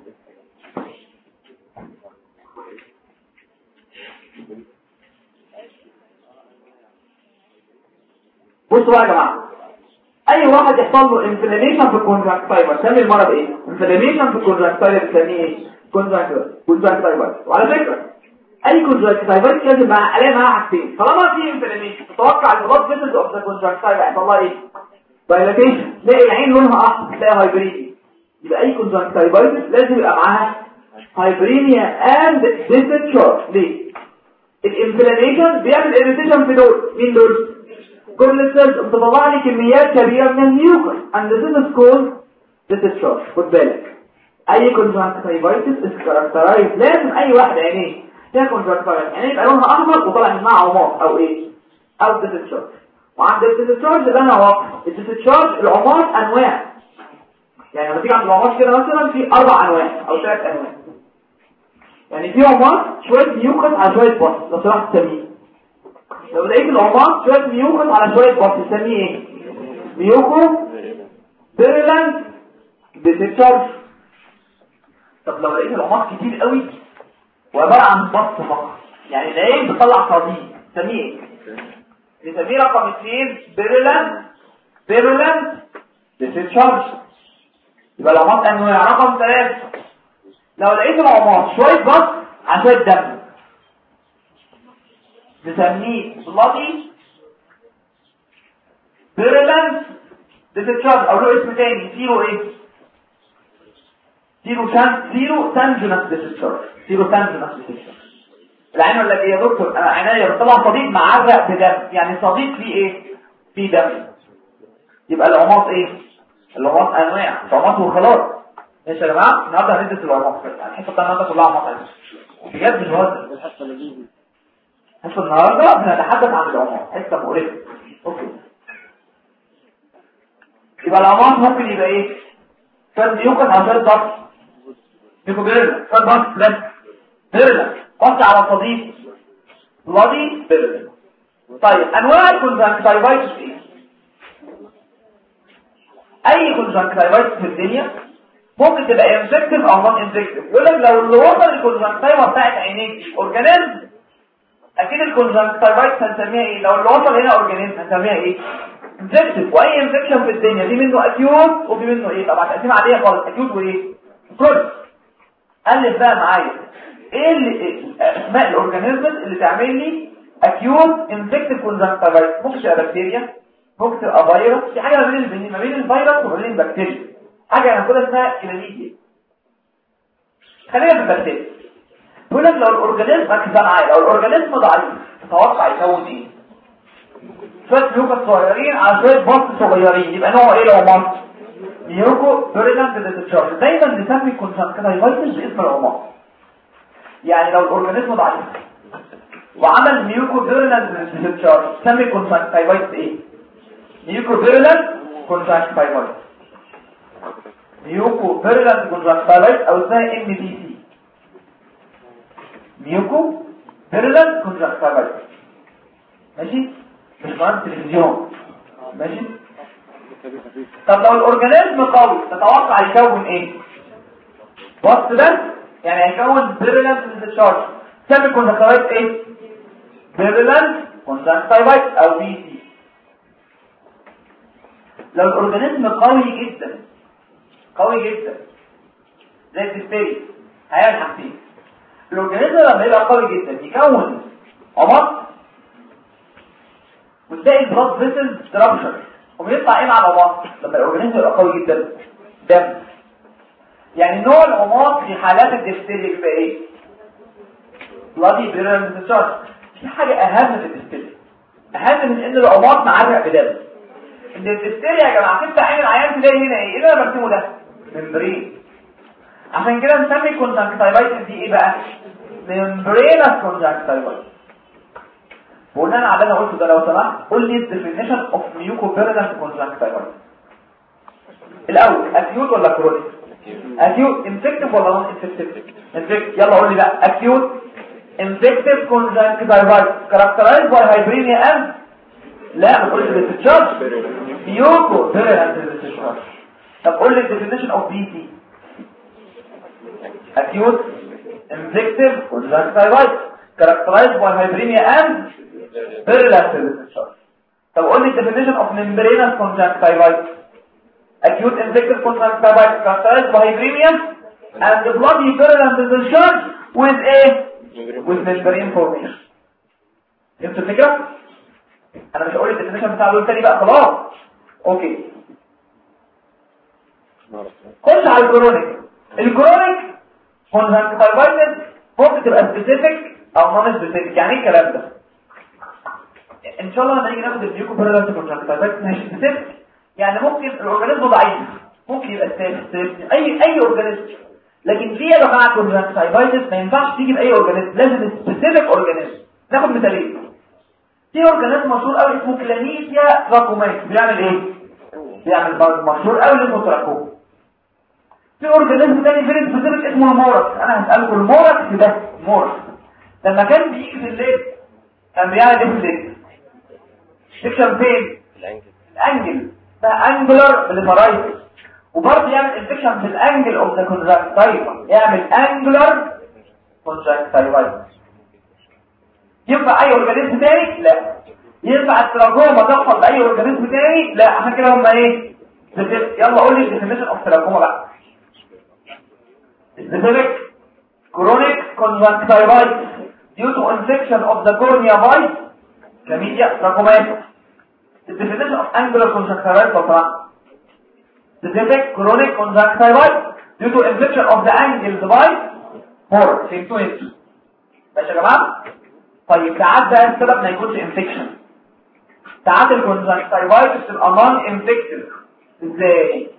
بصوا بقى يا جماعه اي واحد يحصل له انفلاميشن في الكونجكتيفا سمي المرض ايه انفلاميشن في الكونجكتيفا بنسميه ايه كونجكتيفا وعلى فكره اي كونجكتيفا لازم مع عليه معاها حاجتين طالما في انفلاميشن تتوقع البلاد فيسلز اوف ذا كونجكتيفا يحصل لها ايه دايلاتيشن تلاقي العين لونها احمر تلاقي هايبريدي يبقى اي كونجكتيفايتس لازم يبقى معاها هايبرينيا اند ديستشارج ليه الانفلاميشن بيعمل اريتيشن في دول مين دول كل السيلز بتطلع لي كميات كبيره من الميوكس and this is called discharge خد بالك اي conjunctivitis is characterized لازم اي واحد عينيه فيها conjunctivitis عينيه يبقى لونها احمر وطالع منها عمار او ايه او discharge وعند الديسشارج اللي انا واقف الديسشارج العمار انواع يعني لما تيجي عند العمار كده مثلا في اربع انواع او ثلاث انواع يعني في عمار شويه ميوكس على شويه بص لو سمحت تسميه لو لقيت العمار شويه ميوكس على شويه بص تسميه ايه ميوكو بيرلاند ديسشارج طب لو لقيت العمار كتير قوي وعباره عن بص فقط يعني العين بتطلع صديد تسميه ايه نسميه رقم اثنين بيرلاند بيرلاند ديسشارج يبقى العمار انواع رقم ثلاثة لو لقيت العمار شوية بص على شوية دم نسميه بلادي بيرلاند ديسشارج او له اسم تاني زيرو ايه زيرو شان زيرو سانجنس ديسشارج زيرو سانجنس ديسشارج العين ولا ايه يا دكتور انا عينيا طبعا صديق معرق بدم يعني صديق فيه ايه فيه دم يبقى العماص ايه العماص انواع عماص وخلاص ماشي يا جماعه النهارده هندرس العماص بس الحصه بتاع النهارده كلها عماص بجد مش بهزر الحصه لذيذه حصه النهارده بنتحدث عن العماص حصه مقرفه اوكي يبقى العماص ممكن يبقى ايه فرد يوقف على فرد ضغط يكون بيرلا فرد ضغط بس بيرلا قص على صديق بلادي بيرلا طيب انواع الكونجكتيفايتس ايه اي كونجكتيفايتس في الدنيا ممكن تبقى انفكتيف او نون انفكتيف يقول لك لو اللي وصل الكونجكتيفا بتاعت عينيك اورجانيزم اكيد الكونجكتيفايتس هنسميها ايه لو اللي وصل هنا اورجانيزم هنسميها ايه انفكتيف واي انفكشن في الدنيا في منه اكيوت وفي منه ايه طبعا تقسيمه عاديه خالص اكيوت وايه كرونيك الف بقى معايا ايه اللي اسماء الاورجانيزمز اللي تعمل لي اكيوت انفكتيف كونجكتيفايتس ممكن تبقى بكتيريا ممكن تبقى فيروس في حاجه ما بين ما بين الفيروس وما بين البكتيريا حاجه هناخدها اسمها كلاميديا خلينا في البكتيريا بيقول لك لو الاورجانيزم ركز معايا لو الاورجانيزم ضعيف تتوقع يكون ايه شويه ميوكس صغيرين على شويه بص صغيرين يبقى نوعه ايه لو مص ميوكو بيريلانت ديتشارج دايما بنسمي الكونجكتيفايتس باسم العمار يعني لو الاورجانيزم ضعيف وعمل ميوكو بيريلانت ديتشارج سمي الكونجكتيفايتس ايه ميوكو بيريلانت كونجكتيفايتس ميوكو بيريلانت كونجكتيفايتس او اسمها ام بي سي ميوكو بيريلانت كونجكتيفايتس ماشي مش مهم تلفزيون ماشي طب لو الاورجانيزم قوي تتوقع يكون ايه بص بس يعني هيكون بيريلانت ديتشارج سمي كونجكتيفايتس ايه بيريلانت كونجكتيفايتس او بي سي لو الاورجانيزم قوي جدا قوي جدا زي الدفتري هيعمل حاجتين الاورجانيزم لما يبقى قوي جدا يكون عمق وتلاقي البلاد فيسلز ترابشر وبيطلع ايه مع العمق لما الاورجانيزم يبقى قوي جدا دم يعني نوع العمق في حالات الديفتيريا يبقى ايه بلادي بيرن في حاجه اهم في الديفتيريا اهم من ان العمار معرق بدم ان الدفتيريا يا جماعه تفتح عين العيان تلاقي هنا ايه ايه اللي مرسومه ده ممبرين عشان كده نسمي كونجكتيفايتس دي ايه بقى ممبرينس كونجكتيفايتس بناء على اللي انا قلته ده لو سمحت قول لي الديفينيشن اوف ميوكوبيرنس كونجكتيفايتس الاول اكيوت ولا كرونيك اكيوت انفكتيف ولا نون انفكتيف انفكتيف يلا قول لي بقى اكيوت infective conjunctivitis characterized by hyperemia and لا ما تقولش بالتشارج بيوكو virulent بالتشارج طب قول لي definition of BT acute infective conjunctivitis characterized by hyperemia and virulent بالتشارج طب قول لي definition of membranous conjunctivitis acute infective conjunctivitis characterized by hyperemia and bloody virulent discharge with a with membrane formation فهمت الفكرة؟ انا مش هقول الديفينيشن بتاع دول تاني بقى خلاص اوكي خش على الكرونيك الكرونيك كونجكتيفايتس ممكن تبقى سبيسيفيك او نون سبيسيفيك يعني ايه الكلام ده ان شاء الله لما نيجي ناخد النيوكو بيرلانت كونجكتيفايتس مش سبيسيفيك يعني ممكن الاورجانيزم ضعيف ممكن يبقى ستيف اي اي اورجانيزم لكن في يا جماعه كونجكتيفايتس ما ينفعش تيجي باي اورجانيزم لازم سبيسيفيك اورجانيزم ناخد مثالين في اورجانيزم مشهور قوي اسمه كلانيسيا راكومات بيعمل ايه بيعمل برضه مشهور قوي اسمه تراكوم في اورجانيزم تاني فيري سبيسيفيك اسمه الموركس انا هسالكم الموركس ده موركس لما كان بيجي في الليل كان بيعمل ايه في الليل سيكشن فين الانجل ده انجلر بالفرايتس وبرضه يعمل انفكشن في الانجل اوف ذا كونجكتيفا يعمل انجلر كونجكتيفايتس ينفع اي اورجانيزم تاني لا ينفع التراكوما تحصل باي اورجانيزم تاني لا عشان كده هم ايه يلا قول لي الديفينيشن اوف تراكوما بقى specific chronic conjunctivitis due to infection of the cornea by chlamydia trachomatis the definition of angular conjunctivitis طبعا specific chronic conjunctivitis due to infection of the angles by pore فهمتوا انتوا ماشي يا جماعه طيب ساعات بقى السبب ما يكونش انفكشن ساعات الكونجكتيفايتس تبقى نون انفكتيف ازاي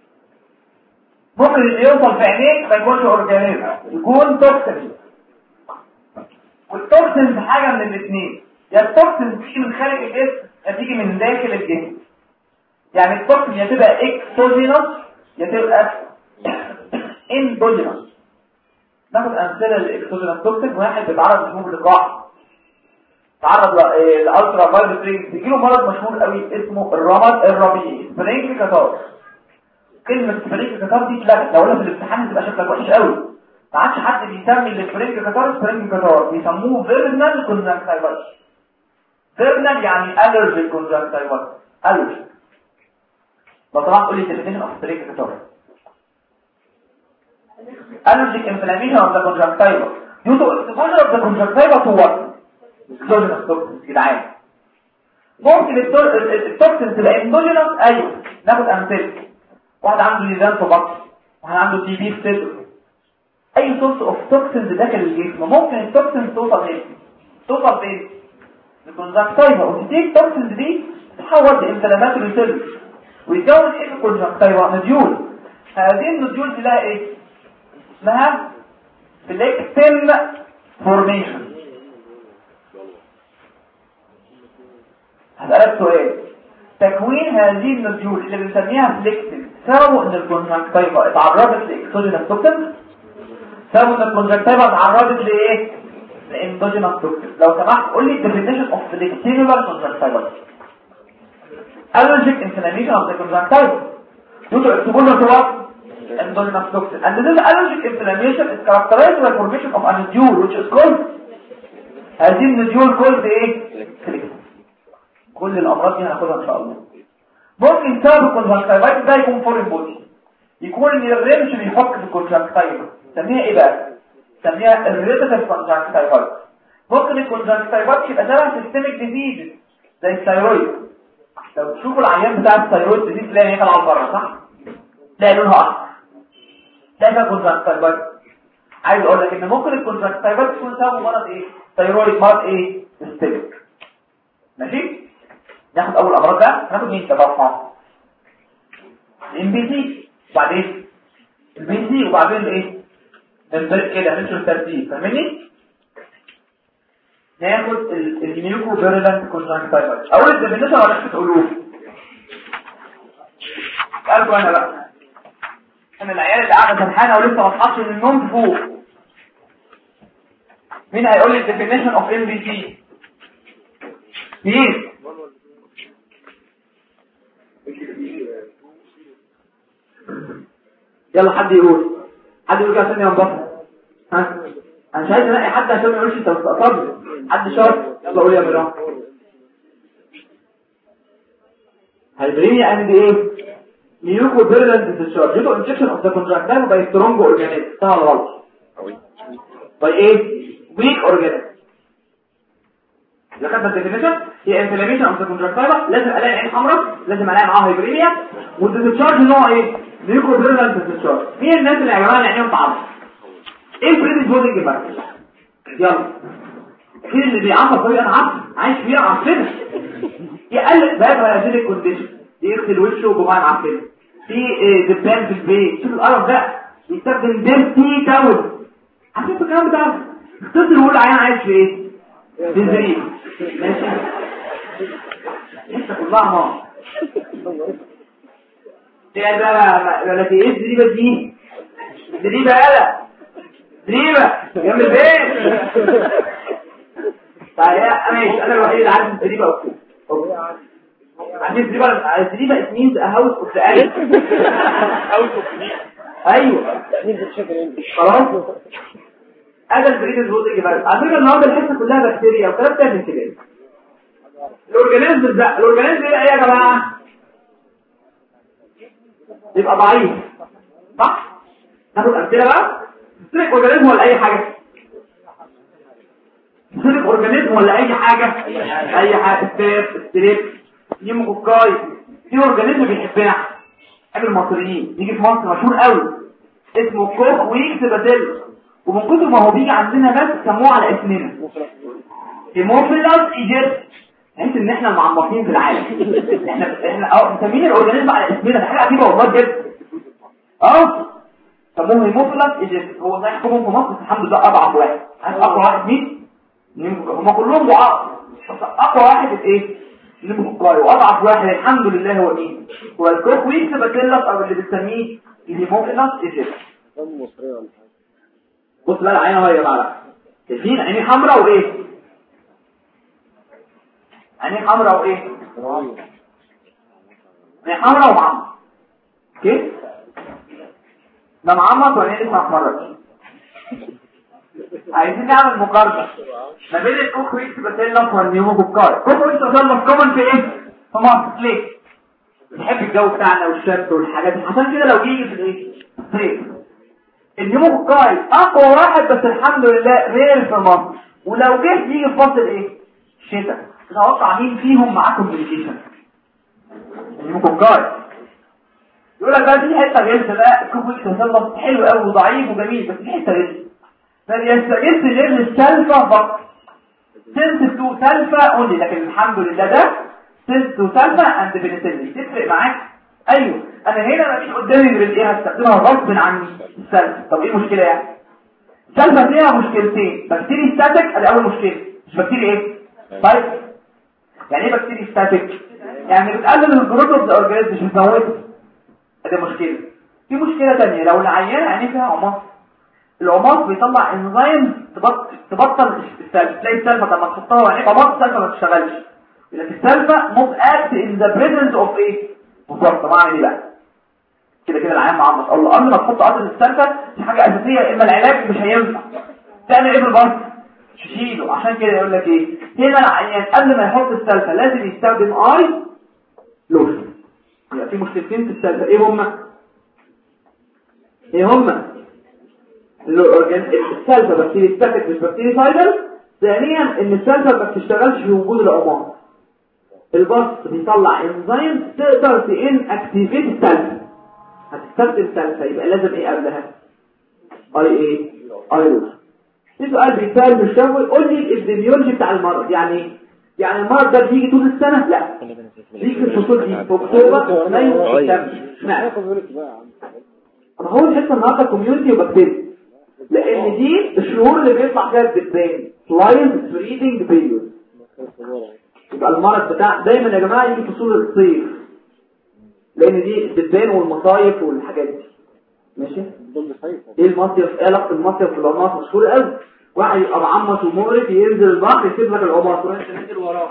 ممكن اللي يوصل في عينيك ما يكونش اورجانيزم يكون توكسين والتوكسين حاجه من الاثنين يا التوكسين تيجي من خارج الجسم يا تيجي من داخل الجسم يعني التوكسين يا تبقى اكسوجينوس يا تبقى اندوجينوس ناخد امثله للاكسوجينوس توكسين واحد بيتعرض لحبوب اللقاح تعرض لالترا فايروس رينج بيجيله مرض مشهور قوي اسمه الرمد الربيعي سبرينج كاتار كلمه سبرينج كاتار دي اتلغت لو قلنا في الامتحان تبقى شكلك وحش قوي ما عادش حد بيسمي السبرينج كاتار سبرينج كاتار بيسموه فيرنال كونجكتيفايتس فيرنال يعني الرجيك كونجكتيفايتس الرجيك لو طبعا قول لي الديفينيشن اوف سبرينج كاتار allergic inflammation of the conjunctiva due to exposure of the conjunctiva to what exogenous toxins جدعان ممكن التوكسين تبقى اندوجينوس ايوه ناخد امثله واحد عنده ليزان في بطن واحد عنده تي بي في صدره اي سورس اوف توكسينز داخل الجسم ممكن التوكسينز توصل فين توصل فين الكونجكتيفا وتدي التوكسينز دي تتحول لانفلاماتوري سيلز ويتكون ايه في الكونجكتيفا نوديول هذه النوديول دي لها ايه اسمها فليكتين فورميشن هسألك سؤال تكوين هذه النوديول اللي بنسميها فليكتين سببه ان الكونجكتيفا اتعرضت لاكسوجينس توكسين سببه ان الكونجكتيفا اتعرضت لايه لاندوجينس توكسين لو سمحت قول لي الديفينيشن اوف فليكتينولار كونجكتيفا allergic inflammation of the conjunctiva due to exposure to what endogenous toxin. And this allergic inflammation is characterized by formation of a nodule which is called هذه النوديول called ايه؟ كل الامراض دي هناخدها ان شاء الله. ممكن سبب الكونجكتيفايتس ده يكون فورين بودي. يكون ان الرمش بيحك في الكونجكتيفا. نسميها ايه بقى؟ سميها الريتاتيف كونجكتيفايتس ممكن الكونجكتيفايتس يبقى شبه سيستميك ديزيز زي الثايرويد لو تشوفوا العيان بتاع الثايرويد ديزيز تلاقي هي طالعه بره صح تلاقي لونها احمر ده ده كونجكتيفايتس عايز اقول لك ان ممكن الكونجكتيفايتس تكون سبب مرض ايه ثايرويد مرض ايه سيستميك ماشي ناخد اول امراض ده ناخد مين تبعها الام بي سي وبعدين البي سي وبعدين ايه ننطلق كده نمشي الترتيب فاهمني ناخد الميوكو فيرولنت كونجكتيفايتس اول الديفينيشن ولا انتوا تقولوه قالوا انا بقى انا العيال اللي قاعده سرحانه ولسه ما تصحاش من النوم فوق مين هيقول لي الديفينيشن اوف ام بي سي مين يلا حد يقول حد يقول كده عشان ينبسط ها انا مش عايز الاقي حد عشان ما يقولش انت مستقصد حد شاطر يلا قول يا مرام هيبريني ان دي ايه ميوكو فيرلنت ديسشارج دي انجكشن اوف ذا كونتراكتايل باي سترونج اورجانيزم سهل غلط باي ايه ويك اورجانيزم لقد الديفينيشن هي انفلاميشن اوف ذا كونتراكتايل لازم الاقي عين حمراء لازم الاقي معاها هايبرينيا والديسشارج نوع ايه ميوكو فيرلنت ديسشارج مين الناس اللي يا جماعه اللي عينيهم تعرف ايه البريدج بودنج بقى يلا في اللي بيعصب طريقه عصب عايش فيها عصبنا يقلق بقى هذه الكونديشن يغسل وشه بميه معفنه في دبان في البيت شوف القرف ده يستخدم ديرتي تاول عارفين الكلام ده اختصر وقول عيان عايش في ايه في الزريب ماشي لسه كلها نار ده بقى ولا في ايه الزريبه دي زريبه يالا زريبه جنب البيت طيب ماشي انا الوحيد اللي عارف الزريبه اوكي عارفين الزريبه الزريبه اسمين هاوس اوف ذا هاوس اوف ايوه خلاص هذا البريد الزوز الجبال على فكره النهارده الحصه كلها بكتيريا وكلام تاني كده الاورجانيزم ده الاورجانيزم ايه يا جماعه يبقى ضعيف صح ناخد امثله بقى سيرك اورجانيزم ولا اي حاجه سيرك اورجانيزم ولا اي حاجه اي حاجه ستيب ستريب نيموكوكاي في اورجانيزم بيحبنا احنا المصريين يجي في مصر مشهور قوي اسمه كوك ويكس بازيل ومن كتر ما هو بيجي عندنا بس سموه على اسمنا هيموفيلاس ايجيبت تحس ان احنا المعمقين في العالم احنا احنا اه مسمين الاورجانيزم على اسمنا ده حاجه عجيبه والله بجد اه سموه هيموفيلاس ايجيبت هو صحيح حكمهم في مصر بس الحمد لله اضعف واحد عارف اقوى واحد مين هم كلهم ضعاف بس اقوى واحد ايه نيموكوكاي واضعف واحد الحمد لله هو مين هو الكوك ويكس باتيلاس او اللي بنسميه الهيموفيلاس ايجيبت بص بقى العين اهو يا جماعه شايفين عيني حمراء وايه عيني حمراء وايه عيني حمراء ومعمر اوكي ده معمر ولا لسه ما احمرش عايزين نعمل مقارنه ما بين الكوك ويكس باتيلاس والنيوموكوكاي كوك ويكس باتيلاس كومن في ايه في مصر ليه بنحب الجو بتاعنا والشد والحاجات دي عشان كده لو جه في الايه صيف النيموكوكاي اقوى واحد بس الحمد لله غير في مصر ولو جه يجي في فصل ايه الشتاء تتوقع مين فيهم معاه كومبليكيشن النيموكوكاي يقول لك بقى في حته غلسه بقى الكوكويك تسلط حلو قوي وضعيف وجميل بس في حته غلسه ما بيستجدش غير للسلفه فقط سنس تو سلفا اونلي لكن الحمد لله ده سنس تو سلفا اند بنسلين تفرق معاك ايوه انا هنا ما فيش قدامي غير ايه هستخدمها غصب عني السلفا طب ايه المشكله يعني السلفا فيها مشكلتين بكتيري ستاتيك ادي اول مشكله مش بكتيري ايه طيب يعني ايه بكتيري ستاتيك يعني بتقلل الجروث اوف ذا اورجانيزم مش بتموته ادي مشكله في مشكله ثانيه لو العيان عينيه فيها عماص العماص بيطلع انزيم تبطل تبطل السلفا تلاقي السلفا لما تحطها وعينيك عماص السلفا ما تشتغلش لكن السلفا موف اكت ان ذا بريزنس اوف ايه بالظبط طبعا ايه بقى كده كده العيان معمص الله قبل ما تحط قطره السلفا دي حاجه اساسيه اما العلاج مش هينفع تعمل ايه بالبرد تشيله عشان كده يقول لك ايه هنا العيان قبل ما يحط السلفا لازم يستخدم اي لوشن يبقى في مشكلتين في السلفا ايه هما ايه هما السلفة بكتيريا ستاتيك مش بكتيريا ثانيا ان السلفة ما بتشتغلش في وجود العمار البص بيطلع انزيم تقدر تان اكتيفيت السلفة هتستخدم سلفة يبقى لازم ايه قبلها اي ايه اي روح في سؤال بيتسال في الشفوي قول لي الابديميولوجي بتاع المرض يعني ايه يعني المرض ده بيجي طول السنة لا بيجي في الفصول دي في اكتوبر مايو سبتمبر اشمعنى ما هو الحته النهارده كوميونتي وبكتيريا لان دي الشهور اللي بيطلع فيها الدبان سلايد بريدنج بيريود يبقى المرض بتاع دايما يا جماعه يجي فصول الصيف لان دي الدبان والمصايف والحاجات دي ماشي ايه المصيف ايه علاقه المصيف بالعمار مشهور قوي واحد يبقى معمص ومقرف ينزل البحر يسيب لك العمار تروح تنزل وراه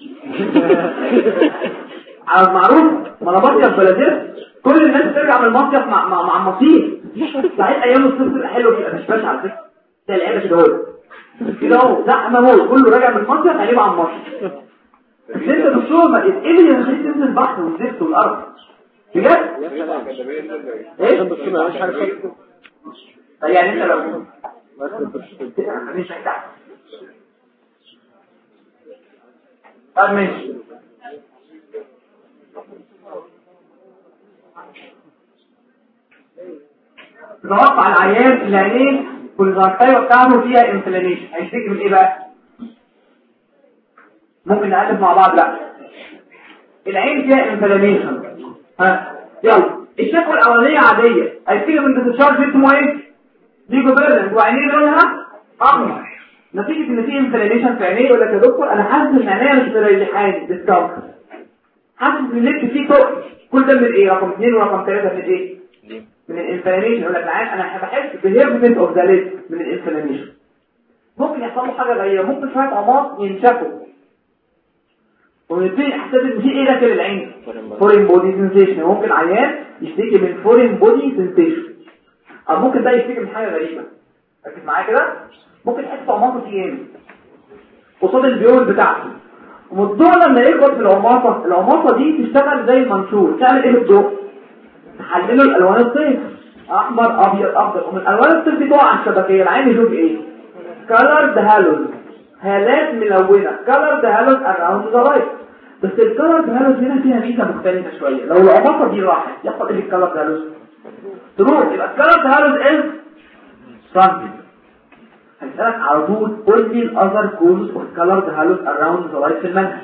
على المعروف ما انا مصيف بلديه كل الناس بترجع من المصيف مع مع معمصين صحيح ايام الصيف تبقى حلوه بيبقى مش باشا على فكره ده العيله كده اهو كده اهو زحمه هو كله راجع من المصيف هيبقى على المصيف بس انت دكتور ما ايه اللي يخليك تنزل البحر والزفت والارض بجد ايه طيب يعني انت لو مش هتعرف طب ماشي تتوقع العيان اللي عينيه والغرفايه بتاعته فيها انفلاميشن هيشتكي من ايه بقى ممكن نقلب مع بعض لا العين فيها انفلاميشن ها يلا الشكوى الاولانيه عاديه هيشتكي من ديسشارج اسمه ايه ليجو بيرلنج وعينيه لونها احمر نتيجه ان في انفلاميشن في عينيه يقول لك يا دكتور انا حاسس ان عينيا مش مريحاني ديسكمفورت حاسس ان اللبس فيه تقل كل ده من ايه رقم 2 ورقم 3 من ايه من الانفلاميشن يقول لك العين انا بحس بهيرفمنت اوف ذا ليد من الانفلاميشن ممكن يحصل له حاجه غريبه ممكن شويه عماط ينشفوا ونبتدي نحسب ان في ايه داخل العين فورين بودي سنسيشن ممكن عيان يشتكي من فورين بودي سنسيشن او ممكن ده يشتكي من حاجه غريبه ركز معايا كده ممكن يحس عماطه في ايه قصاد البيول بتاعته والضوء لما يخبط في العماطه العماطه دي تشتغل زي المنشور تعمل ايه بالضوء تحلله الالوان الصيف احمر ابيض اخضر ومن الالوان الصيف دي تقع على الشبكيه العين يشوف ايه كلر هالوز هالات ملونه كلر هالوز اراوند ذا لايت بس الكلر هالوز هنا فيها ميزه مختلفه شويه لو العماطه دي راحت يحصل ايه الكلر هالوز تروح يبقى الكلر هالوز از سانتي هسألك على طول قول لي الاذر كوز اوف كلر هالوز اراوند ذا لايت في المنهج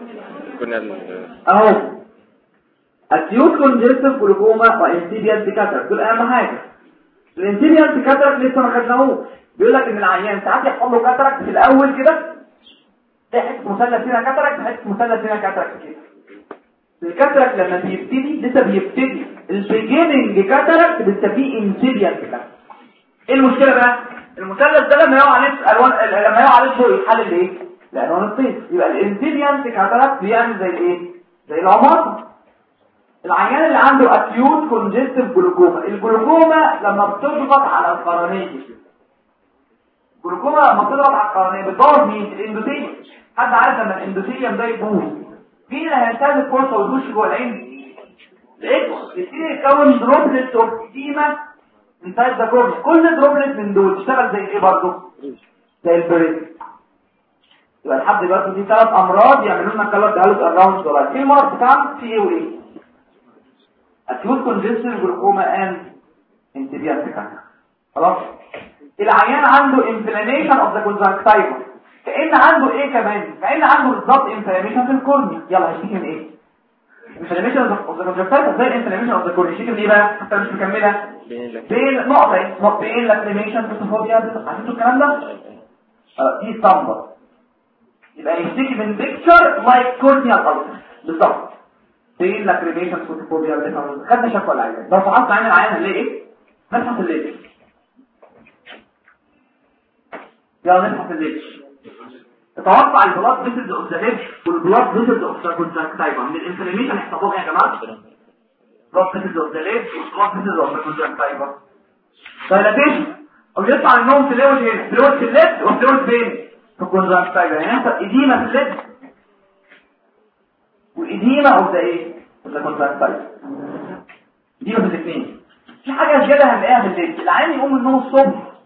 اهو اكيوت كونجستيف جلوكوما وانتيبيال ديكاتر دول اهم حاجه الانتيبيال ديكاتر لسه ما خدناهوش بيقول لك ان العيان ساعات يحصل له كاتراكت في الاول كده تحس مثلث هنا كاتراكت تحس مثلث هنا كاتراكت كده الكاتراكت لما بيبتدي لسه بيبتدي البيجيننج كاتراكت لسه فيه انتيبيال ديكاتر ايه المشكله بقى المثلث ده لما يقع عليه الوان لما يقع عليه الضوء يتحلل ايه الالوان الطيف يبقى الانتيبيال كاتراكت بيعمل زي الايه زي العماطه العيان اللي عنده اكيوت كونجستيف جلوكوما الجلوكوما لما بتضغط على القرنيه الجلوكوما لما بتضغط على القرنيه بتبوظ مين الاندوثيليوم حد عارف لما الاندوثيليوم ده يبوظ مين اللي هينتهز الفرصه ويدوش جوه العين الايكو يبتدي يتكون دروبلت اوف ايديما انسايد ذا كورنيا كل دروبلت من دول تشتغل زي ايه برضه زي البريد يبقى لحد دلوقتي دي ثلاث امراض يعملوا لنا كلر دهالوس اراوند دولار ايه المرض بتاعهم في ايه وايه acute congestive glaucoma and antibiotic خلاص العيان عنده inflammation of the conjunctiva كأن عنده ايه كمان كأن عنده بالظبط inflammation في الكورنيا يلا هشتكي من ايه inflammation of the conjunctiva زي inflammation of the cornea هشتكي من ايه بقى حتى مش مكمله بين نقطه نقطتين lacrimation فوتوفوبيا عرفتوا الكلام ده آه دي اسطمبة يبقى يشتكي من picture like corneal ulcer بالظبط فين لاكريميشن فوتوفوبيا خدنا شكوى العيان لو فحصت عين العيان هنلاقي ايه نفحص الليل يلا نفحص الليل تتوقع البلاد فيسلز اوف ذا ليد والبلاد فيسلز اوف ذا كونجكتيفا من الانفلاميشن يحسبوها يا جماعه بلاد فيسلز اوف ذا ليد والبلاد فيسلز اوف ذا كونجكتيفا دايلاتيشن او يطلع منهم فلويد هنا فلويد في الليد وفلويد فين في الكونجكتيفا يعني يحصل اديمه في الليد والإديمة أو ده إيه؟ ده كونتراكتايل إديمة في الاثنين في حاجة زيادة هنلاقيها في الليل العين يقوم من النوم الصبح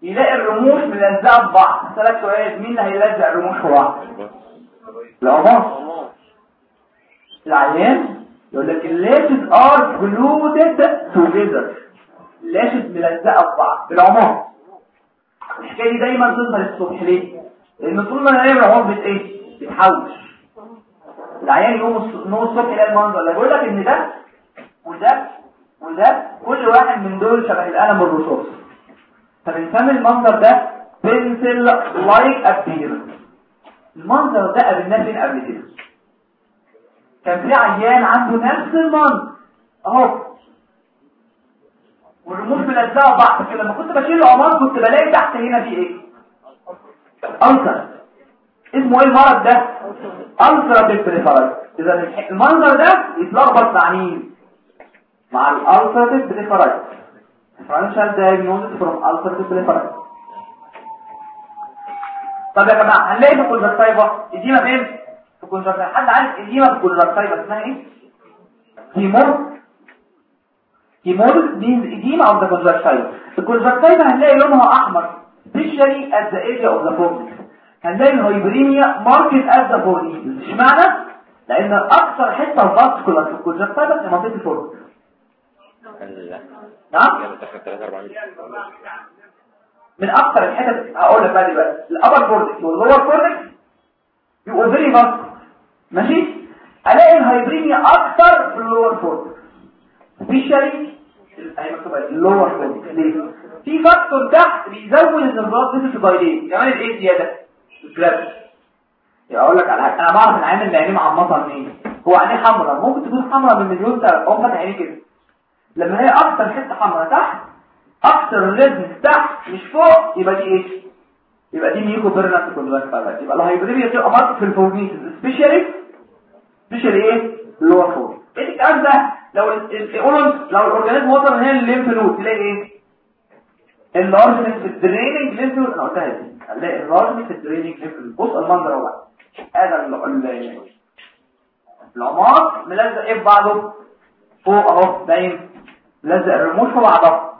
يلاقي الرموش ملزقه في بعض هسألك سؤال مين اللي هيلزق الرموش في بعض العمار العيان يقول لك اللاشز ار جلودد توجذر اللاشز ملزقه في بعض العمار الحكايه دي دايما تظهر الصبح ليه لان طول ما الاقي العمار بت ايه بتحوش العيان يقوم نوم الصبح يلاقي المنظر ده بيقول لك ان ده وده وده كل واحد من دول شبه القلم الرصاص فبنسمي المنظر ده بنسل لايك ابيرنس المنظر ده قابلناه فين قبل كده كان في عيان عنده نفس المنظر اهو والرموش ملزقه بعض كده لما كنت بشيل العمار كنت بلاقي تحت هنا في ايه ألسر اسمه ايه المرض ده ألسر بريفرايت اذا المنظر ده يتلخبط مع مين مع الألسر بريفرايت differential diagnosis from ulcerative colitis طب يا جماعه هنلاقي في الكونجكتيفا اديما فين في الكونجكتيفا حد عارف اديما في الكونجكتيفا اسمها ايه هيمور هيمور means edema of the conjunctiva الكونجكتيفا هنلاقي لونها احمر especially at the area of the fornix هنلاقي الهايبريميا marked at the fornix اشمعنى لان اكثر حته فاسكولار في الكونجكتيفا هي منطقه الفورنكس نعم من اكثر الحتت هقول لك بقى دلوقتي الابر كورتكس واللور كورتكس بيبقوا فيري فاسك ماشي الاقي الهايبريميا اكثر في اللور كورتكس سبيشالي اهي مكتوبه اللور كورتكس ليه في فاكتور تحت بيزود النظام ديسس بايلين كمان الايه زياده الجرافيك اقول لك على حاجه انا بعرف العين اللي عينيه معمصه منين هو عينيه حمراء ممكن تكون حمراء من مليون سبب او فتح عينيه كده لما هي اكتر حته حمراء تحت اكتر الريزم تحت مش فوق يبقى دي ايه يبقى دي ميكو بيرنات كونجكتيفا يبقى الهايبريميا بتبقى ماركت في الفورميز سبيشالي سبيشالي ايه اللور فور ايه الكلام ده لو الاورجن لو الاورجانيزم وصل هنا للليمف نود تلاقي ايه اللارجمنت في الدريننج ليمف نود انا قلتها دي هنلاقي اللارجمنت في الدريننج ليمف نود بص المنظر اهو هذا العمار ملزق ايه في بعضه فوق اهو باين لزق الرموش في بعضها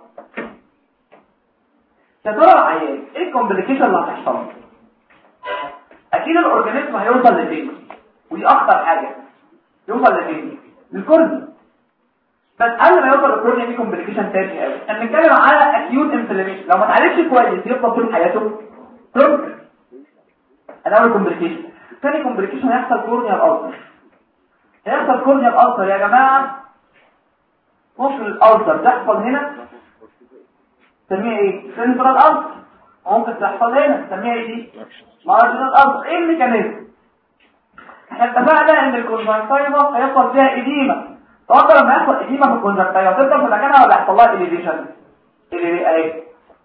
يا ترى العيان ايه الكومبليكيشن اللي هتحصل اكيد الاورجانيزم هيوصل لفين ودي اخطر حاجه يوصل لفين للكورنيا بس قبل ما يوصل للكورنيا دي كومبليكيشن تاني قوي احنا بنتكلم على اكيوت انفلاميشن لو ما اتعالجش كويس يفضل طول حياته كورنيا انا اول كومبليكيشن ثاني كومبليكيشن هيحصل كورنيا الالسر هيحصل كورنيا الالسر يا جماعه ممكن الالسر تحصل هنا تسميها ايه سنترال الالسر ممكن تحصل هنا تسميها ايه دي مارجنال الالسر ايه الميكانيزم احنا اتفقنا ان الكونجكتيفا هيحصل فيها اديمه توقع لما يحصل اديمه في الكونجكتيفا تفضل في مكانها ولا يحصل لها اليفيشن اللي اهي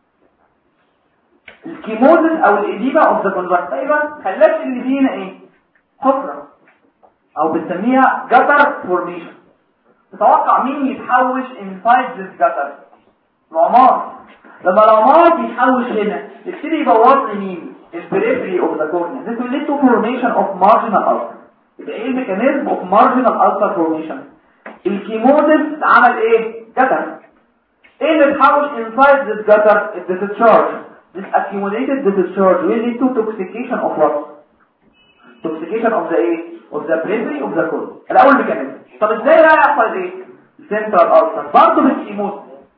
الكيموزس او الاديمه اوف ذا كونجكتيفا خلت اللي فينا ايه حفره او بنسميها جتر فورميشن تتوقع مين يتحوش inside this gutter العمار لما العمار يتحوش هنا يبتدي يبوظ لي مين البريفري اوف ذا كورنيا this will lead to formation of marginal ulcer يبقى ايه الميكانيزم اوف marginal ulcer formation الكيموزيس عمل ايه جتر ايه اللي اتحوش inside this gutter الديسشارج this accumulated discharge will lead to toxification of what toxification of the ايه of the periphery of the cornea الاول ميكانيزم طب ازاي بقى يحصل ايه سنترال ألسر برضه بالكيموز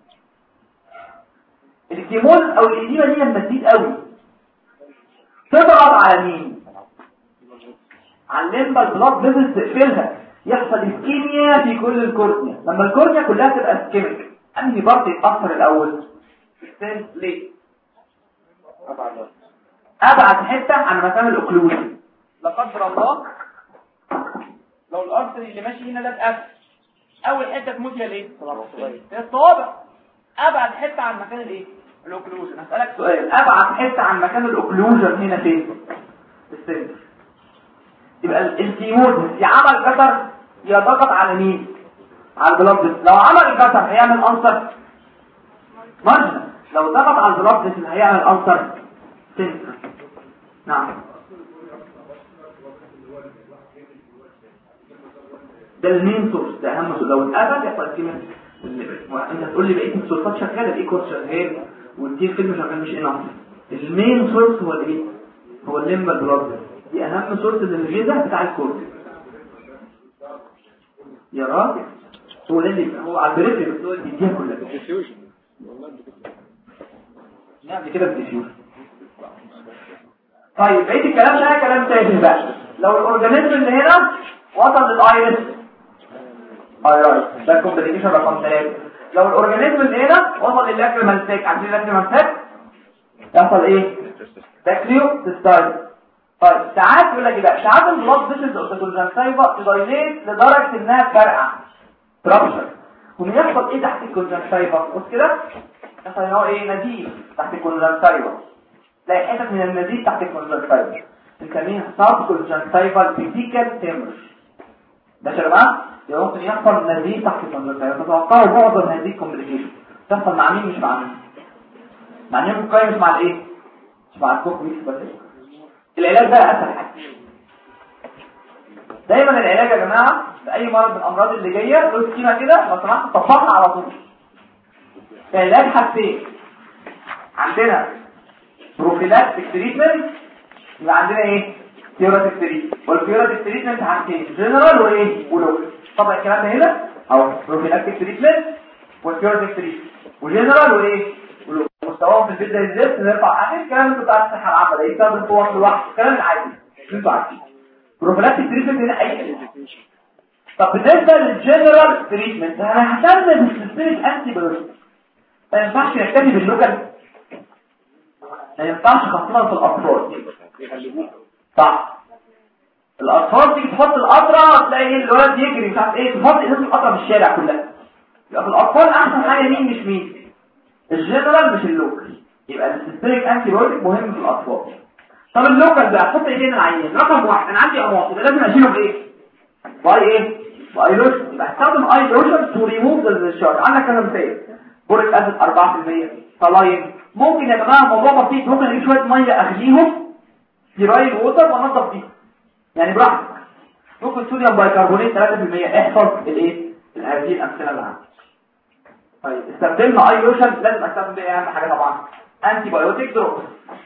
الكيموز او الإديمة دي لما تزيد قوي تضغط على مين على الليمبا البلاد فيزل تقفلها يحصل اسكيميا في كل الكورنيا لما الكورنيا كلها تبقى اسكيميك انهي بارت يتاثر الاول السنس ليه ابعد حته عن مكان الاوكلوجن لا قدر الله لو الارتري اللي ماشي هنا ده اتقفل اول حته تموت هي الايه هي الصوابع ابعد حته عن مكان الايه الاوكلوجن هسالك سؤال ابعد حته عن مكان الاوكلوجن هنا فين السنتر يبقى الكيموز يعمل كتر يضغط على مين على البلاد لو عمل كتر هيعمل ألسر مارجنال لو ضغط على البلاد هيعمل ألسر سنتر نعم ده المين سورس ده اهم سورس لو اتقفل يحصل كيمياء انت تقول لي بقيه السلفات شغاله ايه كورس شغال والتي فيلم شغال مش انف المين سورس هو الايه هو الليمبال بلاد دي اهم سورس للغذاء بتاع الكورتكس يا راجل هو ده اللي هو على البريفري بس هو اللي بيديها كلها ديفيوجن نعمل كده بالديفيوجن طيب بقيت الكلام ده كلام تاني بقى لو الاورجانيزم اللي هنا وصل للايرس ايرس ده كومبليكيشن رقم 3 لو الاورجانيزم اللي هنا وصل للاكريمال ساك عارفين الاكريمال ساك يحصل ايه تاكليو تستايل طيب ساعات يقول لك ايه بقى ساعات البلاد فيسلز اوف ذا كونجنكتيفا تدايليت لدرجه انها تفرقع ترابشر ومن يحصل ايه تحت الكونجنكتيفا بص كده يحصل ان هو ايه نزيف تحت الكونجنكتيفا تلاقي حتت من النزيف تحت الكونجنكتيفا بنسميها سب كونجنكتيفال بيتيكال تيمر ده يا جماعه يبقى ممكن يحصل نزيف تحت الكونجنكتيفا تتوقعوا معظم هذه الكومبليكيشن تحصل مع مين مش مع مين مع مين ممكن مش مع الايه مش مع الكوك ميكس بس العلاج ده اسهل حاجه دايما العلاج يا جماعه في اي مرض من الامراض اللي جايه له سكيمه كده لو سمحت طبقها على طول العلاج حاجتين عندنا بروفيلاكتيك تريتمنت يبقى عندنا ايه ثيوراتيك تريتمنت والثيوراتيك تريتمنت حاجتين جنرال وايه ولوكال طبعا الكلام ده هنا اهو بروفيلاكتيك تريتمنت والثيوراتيك تريتمنت وجنرال وايه ولوكال مستواهم في البيت ده ازاي نرفع عن الكلام اللي بتاع الصحه العامه ده يستخدم قوه لوحده الكلام العادي اللي انتوا عارفينه بروفيلاكتيك تريتمنت هنا اي كلام طب بالنسبه للجنرال تريتمنت انا ههتم بالسيستميك انتي بايوتيك ما ينفعش نهتم باللوكال ما ينفعش خاصه في الاطفال صح الاطفال تيجي تحط القطره تلاقي ايه الولد يجري مش عارف ايه تحط ازازه القطره في الشارع كلها يبقى في الاطفال احسن حاجه مين مش مين الجنرال مش اللوكال يبقى السيستميك انتي بايوتيك مهم في الاطفال طب اللوكال بقى تحط ايدين العيان رقم واحد انا عندي امراض يبقى لازم اشيله بايه باي ايه باي لوشن يبقى استخدم اي لوشن تو ريموف ذا ديسشارج عندك كذا مثال بوريك اسيد 4% صلاين ممكن يا جماعه الموضوع بسيط ممكن اجيب شويه ميه اغليهم ستيرايل ووتر وانضف بيهم يعني براحتك ممكن صوديوم بايكربونات 3% احفظ الايه هذه الامثله اللي عندك طيب استخدمنا اي لوشن لازم استخدم بيه اهم حاجه طبعا انتي بايوتيك دروبس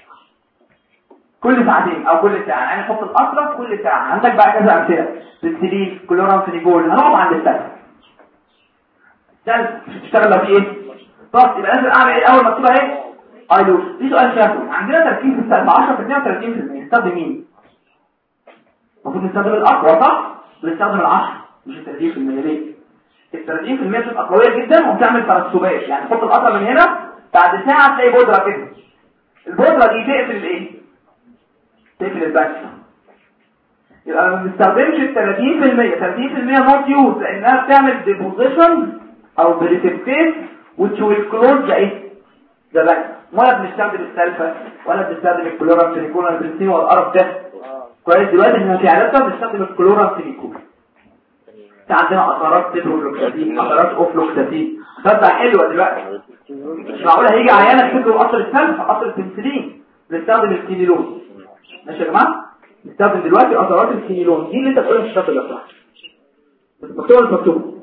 كل ساعتين او كل ساعه يعني نحط القطره كل ساعه عندك بقى كذا امثله بنسلين كلورامفينيبول هنقعد عند السلف سلف تشتغل لو في ايه بس يبقى لازم اعمل ايه اول مكتوبه ايه اي لوشن في سؤال شافه عندنا تركيز في السلف 10% و30% نستخدم مين المفروض نستخدم الاقوى صح نستخدم العشرة مش ال 30% ليه ال 30% بتبقى قويه جدا وبتعمل ترسبات يعني تحط القطره من هنا بعد ساعه تلاقي بودره كده البودره دي تقفل الايه تقفل الباكس يبقى ما بنستخدمش ال 30% 30% نوت يوز لانها بتعمل ديبوزيشن او بريسبتيت which will close the ايه ذا باكس ولا بنستخدم السلفه ولا بنستخدم الكلورامفينيكول ولا البنسين والقرف ده كويس دلوقتي احنا في علاجنا بنستخدم الكلورامفينيكول في عندنا اثارات تيتروفلوكساتين اثارات اوفلوكساتين فبقى حلوه دلوقتي مش معقول هيجي عيانه تحط له قطر السلف قطر البنسلين بنستخدم الكينيلون ماشي يا جماعه نستخدم دلوقتي اثارات الكينيلون دي اللي انت بتقولها في الشابتر ده صح مكتوبه مش مكتوبه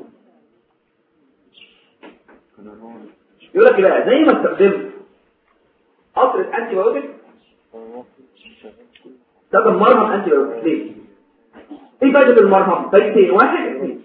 يقول لك بقى زي ما استخدمت قطر الانتي بايوتيك استخدم مرهم انتي بايوتيك ليه ايه فايده المرهم فايدتين واحد اثنين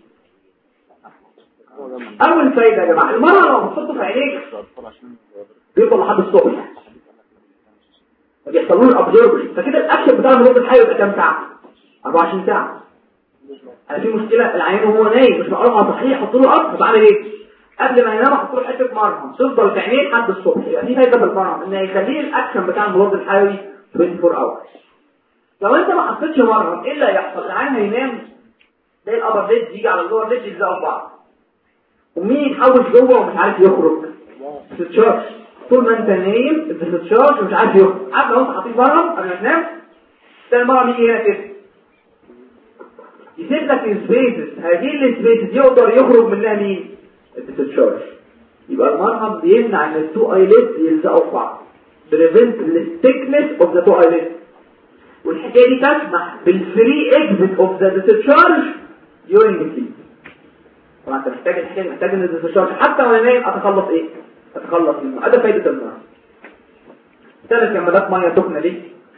اول فايده يا جماعه المرهم لو بتحطه في عينيك بيفضل لحد الصبح ما بيحصلوش ابزوربشن فكده الاكشن بتاع المضاد الحيوي يبقى كام ساعه 24 ساعه انا في مشكله العيان وهو نايم مش معروف على صحيح يحط له قطر بعمل ايه قبل ما ينام احط له حته مرهم تفضل في عينيه لحد الصبح يبقى في فايده في المرهم ان يخليه الاكشن بتاع المضاد الحيوي 24 اور لو انت ما حطيتش مرهم ايه اللي هيحصل العيان هينام تلاقي الابر ليد يجي على اللور ليد يلزقوا في بعض ومين يتحوش جوه ومش عارف يخرج تتشارج طول ما انت نايم بتتشارج ومش عارف يخرج عارف لو انت حاطط مرهم قبل ما تنام تلاقي المرهم يجي هنا كده يسيب لك السبيسز هذه السبيسز يقدر يخرج منها مين التتشارج يبقى المرهم بيمنع ان التو ايليت يلزقوا في بعض prevent the thickness of the two eyelids والحكايه دي تسمح بالفري اكزيت اوف ذا discharge during the sleep طبعا انت محتاج الحكايه محتاج ان الديسشارج حتى وانا نايم اتخلص ايه تتخلص منه هذا فايده الماء ثلاث كمادات ميه سخنه ليه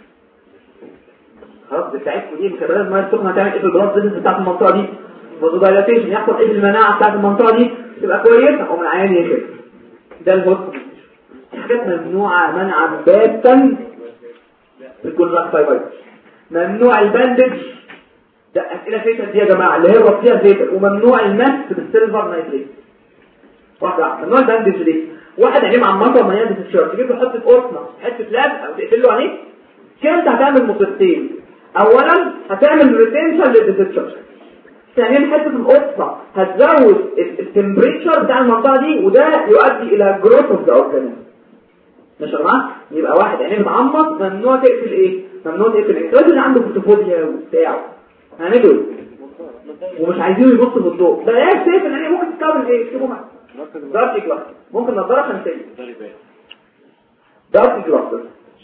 خلاص بتاعتكم دي مكملات ميه سخنه هتعمل ايه في البلاد فيزيس بتاعت المنطقه دي فازودايلاتيشن يحصل ايه في المناعه بتاعت المنطقه دي تبقى كويسه ومن عيان يخف ده الهوست حاجات ممنوعه منعا باتا في الكونجكتيفايتس ممنوع الباندج ده اسئله فيتا دي يا جماعه اللي هي فيها فيتا وممنوع المس بالسيلفر نايتريت واحده واحده ممنوع الباندج ليه واحد عينيه معمطه ومليان بالتيشيرت تجيب له حته قرصنه حته لاب او تقفل له عينيه كده انت هتعمل مصيبتين اولا هتعمل ريتنشن للديتشارج ثانيا حته القرصه هتزود التمبريتشر بتاع المنطقه دي وده يؤدي الى جروث اوف ذا اورجانيزم ماشي يا جماعه يبقى واحد عينيه متعمط ممنوع تقفل ايه ممنوع تقفل ايه الراجل اللي عنده فوتوفوبيا وبتاع هنعمله ومش عايزينه يبص في الضوء ده ايه شايف ان هي ممكن تكون ايه شوفوا دارك جلاس ممكن نظاره شمسيه دارك جلاس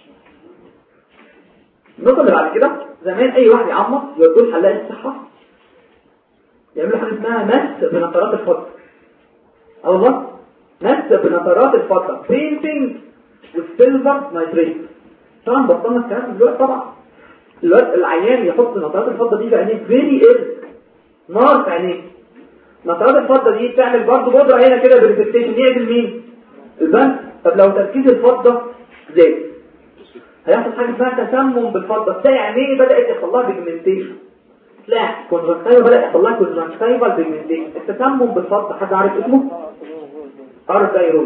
النقطه اللي بعد كده زمان اي واحد يعمط يقول حلاق الصحه يعملوا حاجه اسمها مس بنقرات الفضه الله مس بنقرات الفضه بينتنج والسيلفر نايتريت طبعا بطلنا الكلام دلوقتي طبعا الوقت العيان يحط نقرات الفضه دي في عينيه فيري اير نار في عينيه نقرات الفضه دي بتعمل برضه بودره هنا كده بريفكتيشن يعمل مين البنك طب لو تركيز الفضه زاد هيحصل حاجه اسمها تسمم بالفضه تلاقي عينيه بدات يحصل لها بيجمنتيشن تلاقي كونجكتيفا بدا يحصل لها كونجكتيفا بيجمنتيشن التسمم بالفضه حد عارف اسمه ارثايروز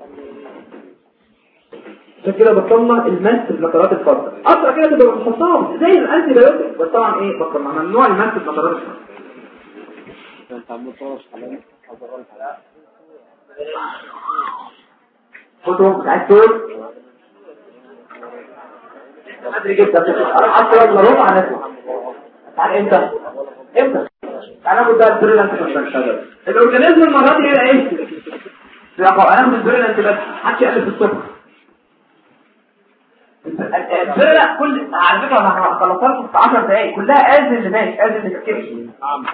عشان كده بطلنا المس بنقرات الفضه اصلا كده تبقى بنحطها زي الانتي بايوتيك بس طبعا ايه بطلنا ممنوع المس بنقرات الفضه خدهم عايز تقول ادري جدا انا حتى لما ربع نسمع تعال امتى امتى تعال ناخد بقى البريلانت الاورجانيزم المره دي هنا ايه لا انا من البريلانت بس محدش يقلب في الصبح البريلانت كل على فكره انا خلصت لكم في 10 دقايق كلها ازل اللي ماشي ازل اللي كتير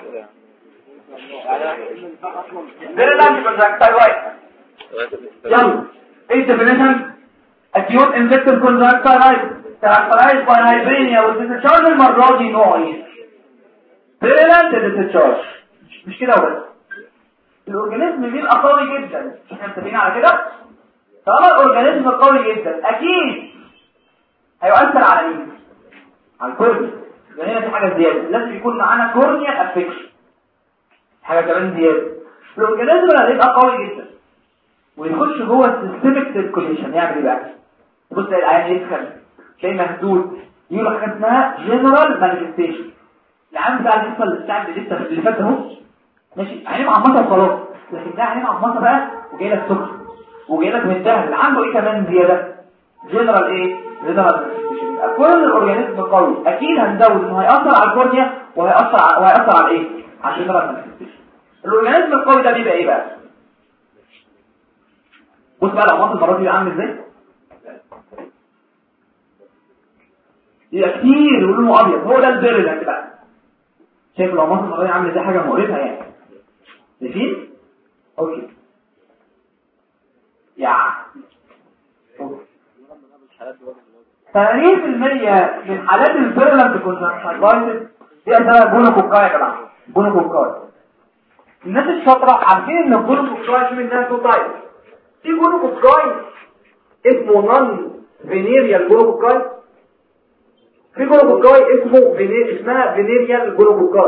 بريلانت كونجكتيفايت يلا ايه الديفينيشن acute infective conjunctivitis characterized by hyperemia والdischarge المرة دي نوع ايه virulent discharge مش كده وبس الاورجانيزم بيبقى قوي جدا احنا متفقين على كده طالما الاورجانيزم قوي جدا اكيد هيؤثر على مين على الكورنيا يعني هنا في حاجه زياده لازم يكون معانا كورنيا افكشن حاجه كمان زياده الاورجانيزم اللي هيبقى قوي جدا ويخش جوه السيستميك سيركوليشن يعمل ايه بقى بص العيان يسخن شيء مهدود يقول حاجه اسمها جنرال مانيفستيشن العام بتاع الحصه اللي بتاع اللي لسه اللي فات اهو ماشي عينيه معمطه وخلاص لكن ده عينيه معمطه بقى وجاي لك سكر وجاي لك من الدهن اللي عنده ايه كمان زياده جنرال ايه جنرال مانيفستيشن كل الاورجانيزم قوي اكيد هنزود انه هياثر على الكورنيا وهياثر على وهياثر على ايه على الجنرال مانيفستيشن الاورجانيزم القوي ده بيبقى ايه بقى بص بقى لو مصر المره دي عامل ازاي يبقى كتير ولونه ابيض هو ده البيرلنت بقى شايف لو مصر المره دي عامل ازاي حاجه مقرفه يعني شايفين اوكي يا 80% من حالات البيرلنت كونجكتيفايتس دي اسمها جونوكوكاي يا جماعه جونوكوكاي الناس الشاطره عارفين ان الجونوكوكاي في منها تو تايب في جونوكوكاي اسمه نون فينيريال جونوكوكاي في جونوكوكاي اسمه فينير اسمها فينيريال جونوكوكاي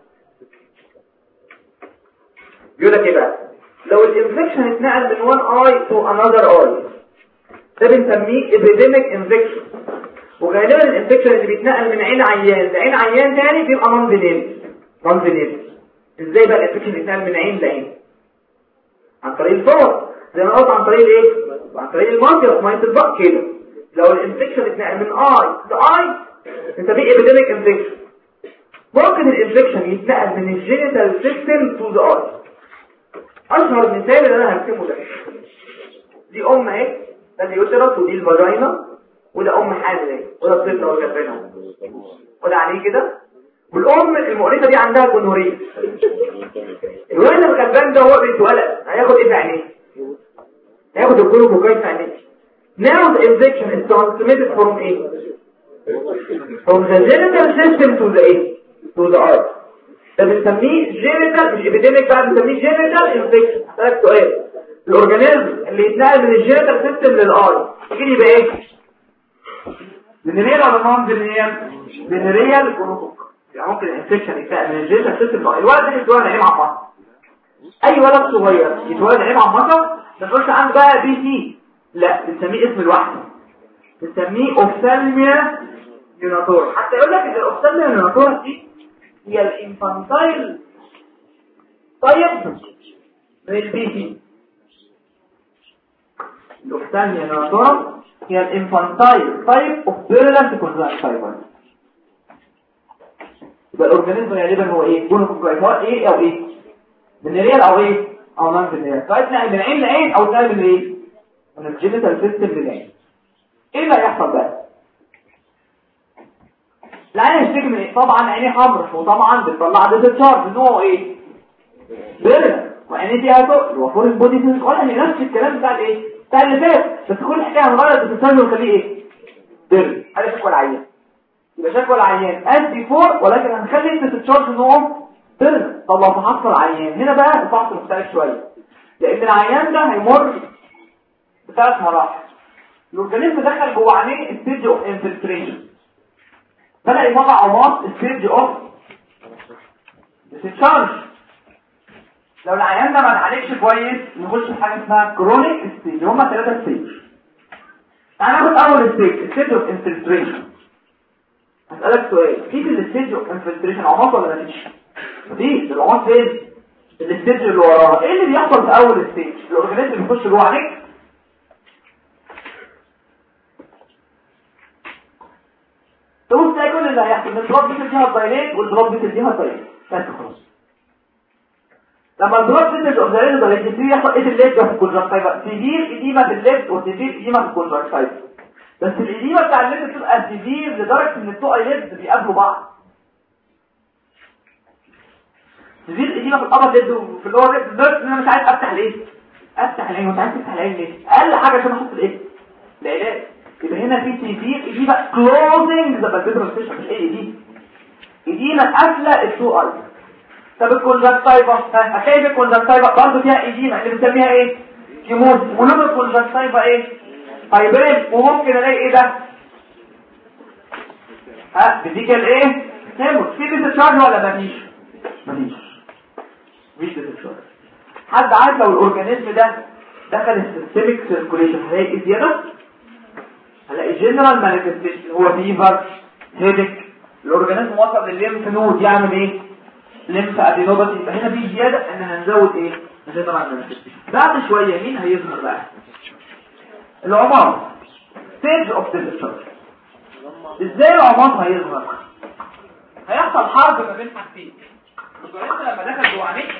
يقول لك ايه بقى لو الانفكشن اتنقل من وان اي تو انذر اي ده بنسميه ابيديميك انفكشن وغالبا الانفكشن اللي بيتنقل من عين عيان لعين عيان تاني بيبقى نون فينيريال نون فينيريال ازاي بقى الانفكشن يتنقل من عين لعين عن طريق الفور زي ما قلت عن طريق ايه عن طريق المنطقه ميه البق كده لو الانفكشن اتنقل من اي لاي انت في ابيديميك انفكشن ممكن الانفكشن يتنقل من الجينيتال سيستم تو ذا اي اشهر مثال اللي انا هرسمه ده دي ام اهي ده اليوترس ودي الفاجينا وده ام حامل اهي وده الطفل هو جنبنا وده عليه كده والام المؤنثه دي عندها جونوريه الولد الغلبان ده هو بنت ولد هياخد ايه في عينيه هياخد ياخد الجلوكوكايد في عينيه now the injection is transmitted from A from the genital system to the A to the eye ده بنسميه جينيتال مش epidemic بقى بنسميه جينيتال انفكشن هسألك سؤال الاورجانيزم اللي يتنقل من الجينيتال سيستم للاي يجي يبقى ايه فينيريال ولا نون فينيريال فينيريال جلوكوك يعني ممكن الانفكشن يتنقل من الجينيتال سيستم للاي الولد ده يتولد عينيه عمصه اي ولد صغير يتولد عينيه عمصه ما تقولش عنده بقى بي سي لا بنسميه اسم لوحده بنسميه اوفثالميا يوناتور حتى يقول لك ان الاوفثالميا يوناتور دي هي الانفانتايل طيب من البي سي الاوفثالميا يوناتور هي الانفانتايل طيب اوف بيرلانت كونجكتيفال يبقى الاورجانيزم غالبا هو ايه جونوكوكايت هو ايه او ايه فينيريال او ايه او نون فينيريال طيب نقل من عين لعين او نقل من ايه من الجينيتال سيستم للعين ايه اللي هيحصل بقى العين هيشتكي من ايه طبعا عينيه حمرا وطبعا بتطلع ديسشارج نوعه ايه بيرن وعينيه فيها تقل وفور البودي سيستم ولا هي نفس الكلام بتاع الايه بتاع اللي فات بس كل حكايه هنغير الديسشارج ونخليه ايه بيرن هذا شكوى العيان يبقى شكوى العيان از بيفور ولكن هنخلي الديسشارج نوعه بيرن طب لو فحصت العيان هنا بقى الفحص مختلف شويه لان العيان ده هيمر بثلاث مراحل الاورجانيزم دخل جوه عينيه ستيج اوف انفلتريشن بدأ يطلع عماط ستيج اوف ديسشارج لو العيان ده ما اتعالجش كويس نخش في حاجه اسمها كرونيك ستيج هما ثلاثه ستيج تعال ناخد اول ستيج ستيج اوف انفلتريشن هسألك سؤال في في الستيج اوف انفلتريشن عماط ولا مفيش مفيش العماط فين الستيج اللي وراها ايه اللي بيحصل في اول ستيج الاورجانيزم بيخش جوه عينيك تقول تلاقي كل اللي هيحصل الدروب بتديها الدايليت والدروب بتديها الدايليت بس خلاص لما الدروب بتدي الاوزارين الدايليت يبتدي يحصل ايه الليد في الكونجكتيفا سيفير اديمه في الليد وسيفير اديمه في الكونجكتيفا بس الاديمه بتاع الليد بتبقى سيفير لدرجه ان التو ايليد بيقابلوا بعض سيفير اديمه في الابر ليد وفي اللور ليد لدرجه ان انا مش عارف افتح ليه افتح العين ومش عارف تفتح العين ليه اقل حاجه عشان احط الايه العلاج يبقى هنا في سيفير دي بقى كلوزنج ذا بالفيبرال ستيشن مش ايه دي ايدينا قافله التو اي طب الكونجكتيفا هتلاقي الكونجكتيفا برضه فيها ايدينا اللي بنسميها ايه كيموز ولون الكونجكتيفا ايه هايبرين وممكن الاقي ايه ده ها بديك الايه كيموز في ديسشارج ولا مفيش مفيش مفيش ديسشارج حد عارف لو الاورجانيزم ده دخل السيستميك سيركوليشن هلاقي ايه زياده هلاقي جنرال مانيفستيشن هو فيفر هيدك الاورجانيزم وصل للليمف نود يعمل ايه ليمف ادينوباثي يبقى هنا في زياده ان هنزود ايه جنرال مانيفستيشن بعد شويه مين هيظهر بقى العمار ستيج اوف ديسشارج ازاي العمار هيظهر هيحصل حرب ما بين حاجتين الاورجانيزم لما دخل جوه عينيك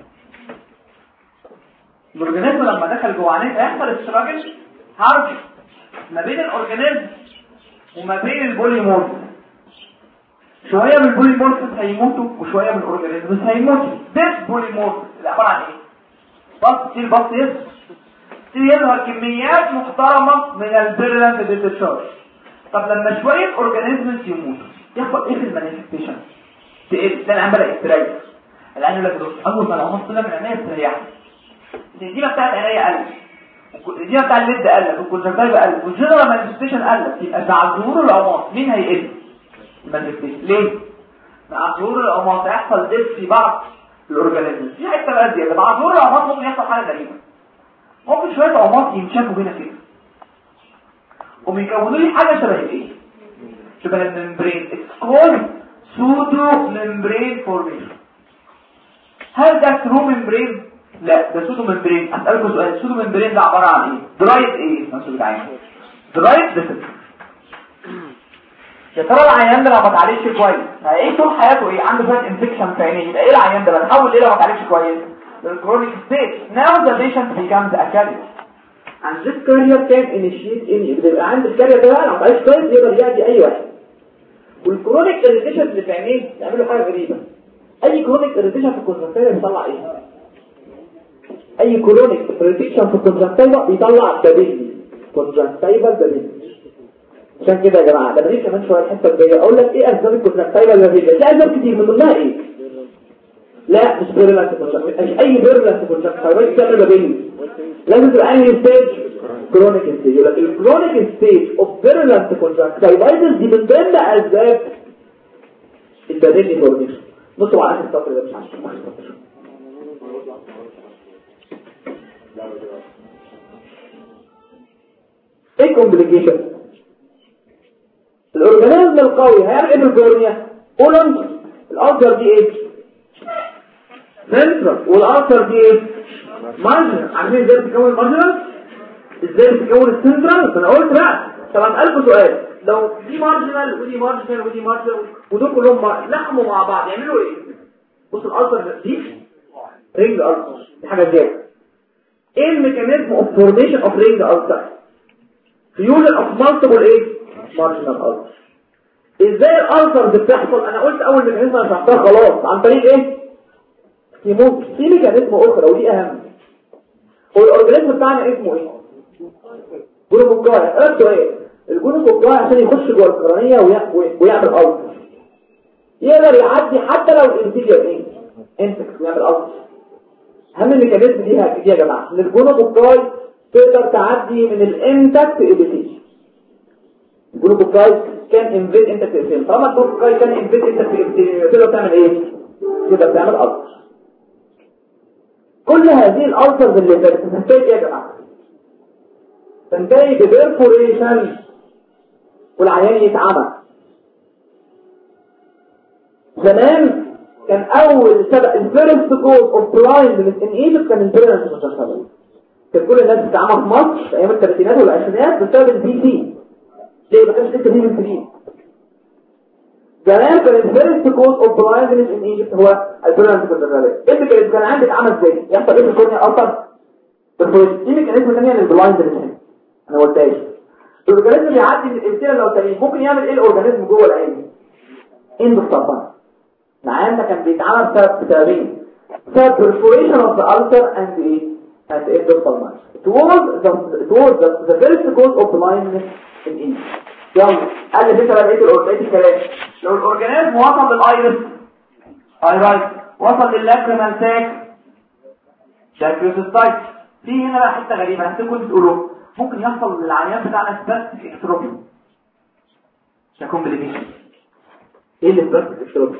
الاورجانيزم لما دخل جوه عينيك هيحصل استراجل حرب ما بين الاورجانيزم وما بين البوليمورف شوية من البوليمورف هيموتوا وشوية من الاورجانيزم هيموتوا ده بوليمورف اللي عبارة عن ايه بص تيل بص يظهر تيل يظهر كميات محترمة من البيرلانت ديتشارج طب لما شوية اورجانيزمز يموتوا يحصل ايه في المانيفستيشن تقل ده العين بدأ يستريح العين يقول لك بص اول ما العمر طلع من عينيا استريحت الديمة بتاعت عينيا قلت الديمة بتاع الليد قلت والكونجكتيفا قلت والجنرال مانيفستيشن قلت يبقى مع ظهور العمار مين هيقل المانيفستيشن ليه مع ظهور العمار هيحصل ديس في بعض الاورجانيزم في حته بقى زياده مع ظهور العمار ممكن يحصل حاجه غريبه ممكن شويه عمار ينشفوا هنا كده وبيكونوا لي حاجه شبه ايه شبه الممبرين اتس سودو ممبرين فورميشن هل ده ترو ممبرين لا ده سودو ممبرين اسالكم سؤال السودو ممبرين ده عباره عن ايه درايت ايه نفسه بتاعي درايت ديسل يا ترى العيان ده لو ما اتعالجش كويس ايه طول حياته ايه عنده شويه انفكشن في عينيه يبقى ايه العيان ده بتحول ايه لو ما اتعالجش كويس للكرونيك ستيج now the patient becomes a carrier and this carrier can initiate any بيبقى عند الكارير ده بقى لو ما اتعالجش كويس يقدر يأذي اي واحد والكرونيك اريتيشن اللي في عينيه يعملوا حاجه غريبه اي كرونيك اريتيشن في الكونسنتريا بيطلع ايه اي كرونيك بريتكشن في الكونجكتيفا بيطلع بابيلي كونجكتيفا بابيلي عشان كده يا جماعه لما نيجي كمان شويه الحته الجايه اقول لك ايه اسباب الكونجكتيفا بابيلي لا اسباب كتير من ضمنها ايه لا مش بيرلانس كونجكتيفا مش اي بيرلانس كونجكتيفا بتعمل بابيلي لازم تبقى انهي ستيج كرونيك ستيج يقول لك الكرونيك ستيج اوف فيرولنت كونجكتيفايتس دي من ضمن اسباب البابيلي فورميشن بصوا على اخر السطر ده مش عارف اخر السطر ايه كومبليكيشن الاورجانيزم القوي هيعمل ايه بالكورنيا اولنج الالتر دي ايه سنترال والالتر دي ايه مارجنال عارفين ازاي بتكون المارجنال ازاي بتكون السنترال فانا قلت بقى طبعا قلبه سؤال لو دي مارجنال ودي مارجنال ودي مارجنال ودول كلهم لحموا مع بعض يعملوا ايه بص الالتر دي رينج التر دي حاجه زياده ايه الميكانيزم اوف فورميشن اوف رينج التر فيوجن اوف مالتيبل ايه مارجنال التر ازاي الالتر بتحصل انا قلت اول ميكانيزم انا شرحتها خلاص عن طريق ايه يموت في ميكانيزم اخرى ودي اهم هو الاورجانيزم بتاعنا اسمه ايه جلوكوكاي قلت ايه الجلوكوكاي عشان يخش جوه القرنيه ويعمل التر يقدر يعدي حتى لو الانتيجر ايه انتكس ويعمل التر اهم الميكانيزم دي هتيجي يا جماعه ان الجلوكوكاي تقدر تعدي من الانتكت ابيثيل الجلوكوكاي كان انفيد انتكت ابيثيل طالما الجلوكوكاي كان انفيد انتكت ابيثيل تقدر تعمل ايه تقدر تعمل التر كل هذه الالترز اللي بتنتهي ايه يا جماعه تنتهي ببرفوريشن والعيان يتعمى زمان كان اول سبب الفيرست كوز اوف بلايندنس ان ايجيبت كان البيرنس متشابه كان كل الناس بتتعمى في مصر في ايام الثلاثينات والعشرينات بسبب البي سي ليه ما كانش لسه فيه من زمان كان الفيرست كوز اوف بلايندنس ان ايجيبت هو البيرنس متشابه ايه اللي كان عندك عمل ازاي يحصل ايه في الكورنيا اصلا بالفوريشن دي ميكانيزم ثانيه للبلايندنس انا قلتهاش الاورجانيزم بيعدي من الامثله لو تاني ممكن يعمل ايه الاورجانيزم جوه العين اندوسالفان معانا كان بيتعمل بسبب سببين بسبب perforation of the ulcer and the and the endophthalmitis it was the it was the, the first cause of blindness in Egypt يلا قال لي بقى بقيه بقيه الكلام لو الاورجانيزم وصل للايرس ايرايت وصل للاكريمال ساك شاكيوسيستايت في هنا بقى حته غريبه هتكون تقولوا ممكن يحصل للعيان بتاعنا سباستيك اكتروبي ده كومبليكيشن ايه اللي سباستيك اكتروبي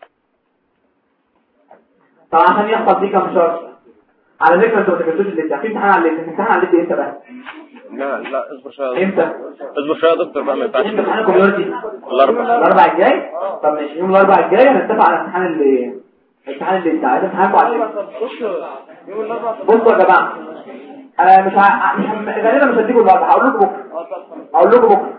طبعا عشان يحصل دي كام شرط على فكره انتوا ما تكتبوش اللي في امتحان على اللي امتحان على اللي امتى بقى لا لا اصبر شويه امتى اصبر شويه يا دكتور بقى ما ينفعش امتى امتحان الكوميونتي الاربعاء الاربع الجاي طب ماشي يوم الاربع الجاي هنتفق على الامتحان اللي الامتحان اللي انت عايز امتحانكم على بصوا يا جماعه انا مش ع... مش هم... غالبا مش هديكم النهارده هقول لكم بكره هقول لكم بكره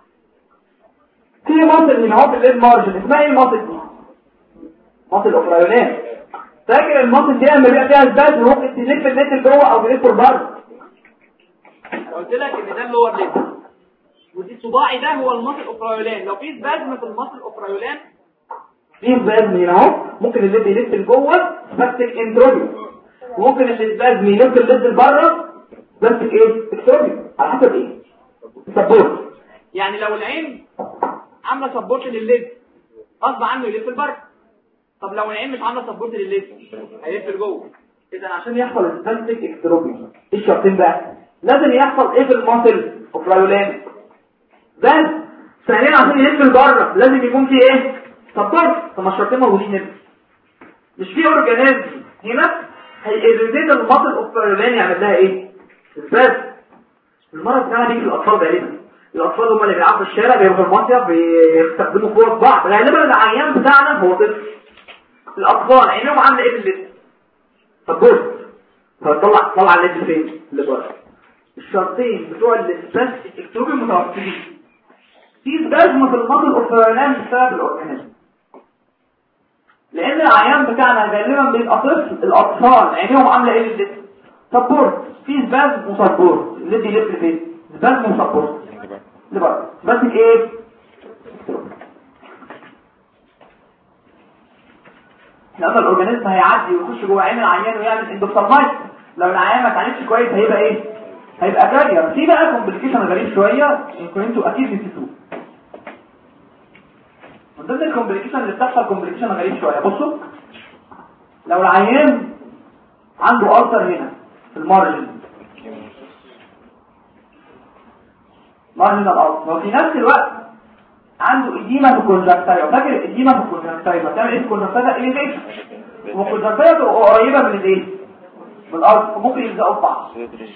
في مصل من اهو في الليل مارجن اسمها ايه المصل دي مصل الاوفرايونات فاكر المصل دي لما بيبقى فيها اسباس ممكن تلف النت جوه او تلف بره قلت لك ان ده اللور ليد ودي صباعي ده هو المصل اوفرايولان لو في سبازم في المصل اوفرايولان في اسباس من اهو ممكن الليد يلف لجوه بس انتروبي وممكن الاسباس يلف الليد لبره بس ايه اكتروبي على حسب ايه سبورت يعني لو العين عامله سبورت للليد غصب عنه يلف لبره طب لو العين مش عامله سبورت للليد هيلف لجوه اذا عشان يحصل السباستيك اكتروبي ايه الشرطين بقى لازم يحصل ايه في المصل اوفرايولان بس ثانيا عشان يلف لبره لازم يكون في ايه سبورت طب ما الشرطين موجودين هنا مش في اورجانيزم هنا هيريزيد المصل اوفرايولان يعمل لها ايه بس المرض ده بيجي في الاطفال غالبا الاطفال هم اللي بيلعبوا في الشارع بيروحوا المصيف بيستخدموا كوره في بعض غالبا العيان بتاعنا هو طفل الاطفال عينيهم عامله ايه بالليل سبورت فطلع طلع الليد فين لبره الشرطين بتوع الاسباس اكتبوا متوسطين في سبازم في المصل الاوفرانان بسبب الاورجانيزم لان العيان بتاعنا غالبا بيبقى طفل الاطفال عينيهم عامله ايه بالليل سبورت في سبازم وسبورت اللي يلف فين سبازم وسبورت لبره ماسك ايه لما الاورجانيزم هيعدي ويخش جوه عين العيان ويعمل اندوفالمايت لو العيان ما اتعالجش كويس هيبقى ايه هيبقى كارير في بقى كومبليكيشن غريب شويه يمكن انتوا اكيد نسيتوه من ضمن الكومبليكيشن اللي بتحصل كومبليكيشن غريب شويه بصوا لو العيان عنده ألسر هنا في المارجن مارجن الألسر وفي نفس الوقت عنده إديمة في الكونجكتايفا فاكر الإديمة في الكونجكتايفا بتعمل إيه في الكونجكتايفا إليفيشن والكونجكتايفا تبقى قريبة من الإيه؟ من الأرض وممكن يلزقوا في بعض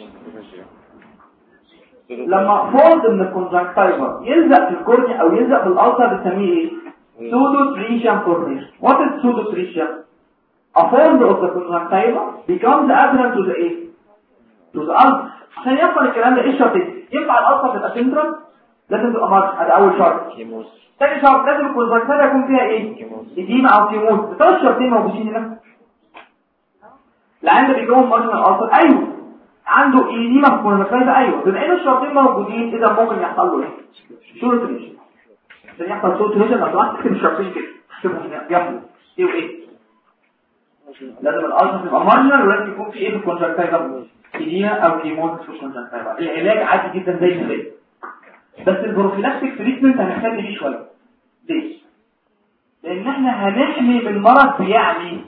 لما فولد من الكونجكتايفا يلزق في الكورنيا أو يلزق في الألسر بنسميه إيه؟ سودو تريشيان كورنيش What is pseudo tritium? A fold of the conjunctiva becomes adherent to the ايه؟ to the ulcer عشان يحصل الكلام ده ايه الشرط ينفع الالسر تبقى سنترال لازم تبقى مارش هذا اول شرط ثاني شرط لازم الكونجكتيفا يكون فيها ايه اديمه او تيموت الثلاث شرطين موجودين هنا العين ده بيكون مارجنال الالسر ايوه عنده اديمه في الكونجكتيفا ايوه بما ان الشرطين موجودين اذا ممكن يحصل له ايه شورت ريشن عشان يحصل شورت ريشن لو طلعت تكتب الشرطين كده اكتبهم هنا جنبه ايه وايه لازم الالسر تبقى مارجنال ولازم يكون في ايه في الكونجكتيفا اديمه او كيموت في الكونجكتيفا العلاج عادي جدا زي ما هي بس البروفيلاكتيك تريتمنت هنهتم بيه شويه ليه لان احنا هنحمي من مرض بيعمي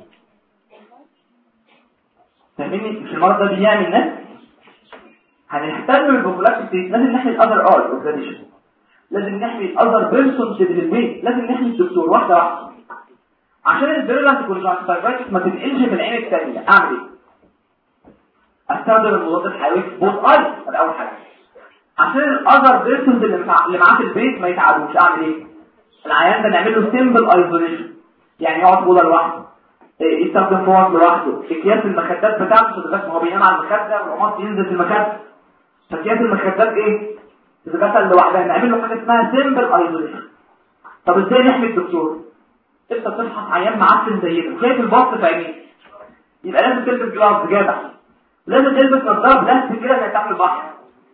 فاهميني مش المرض ده بيعمي الناس هنهتم بالبروفيلاكتيك تريتمنت لازم نحمي الاذر ار اوف لازم نحمي الاذر بيرسونز اللي في البيت لازم نحمي الدكتور واحده واحده عشان الفيرولانت كونجكتيفايتس ما تنقلش في العين الثانيه اعمل ايه استخدم المضاد الحيوي في بوت اي ده اول حاجه عشان الاذر بيرسونز اللي مع... اللي معاه في البيت ما يتعبوش اعمل ايه العيان ده نعمل له سيمبل ايزوليشن يعني يقعد في اوضه لوحده إيه، يستخدم فوط لوحده اكياس المخدات بتاعته تتغسل هو بينام على المخده والقماص ينزل في المخده فاكياس المخدات ايه تتغسل لوحدها نعمل له حاجه اسمها سيمبل ايزوليشن طب ازاي نحمي الدكتور انت تفحص عيان معفن زي ده شايف البط في عينيه يبقى لازم تلبس جلافز جدع لازم تلبس نظاره بلاستيك كده زي تحت البحر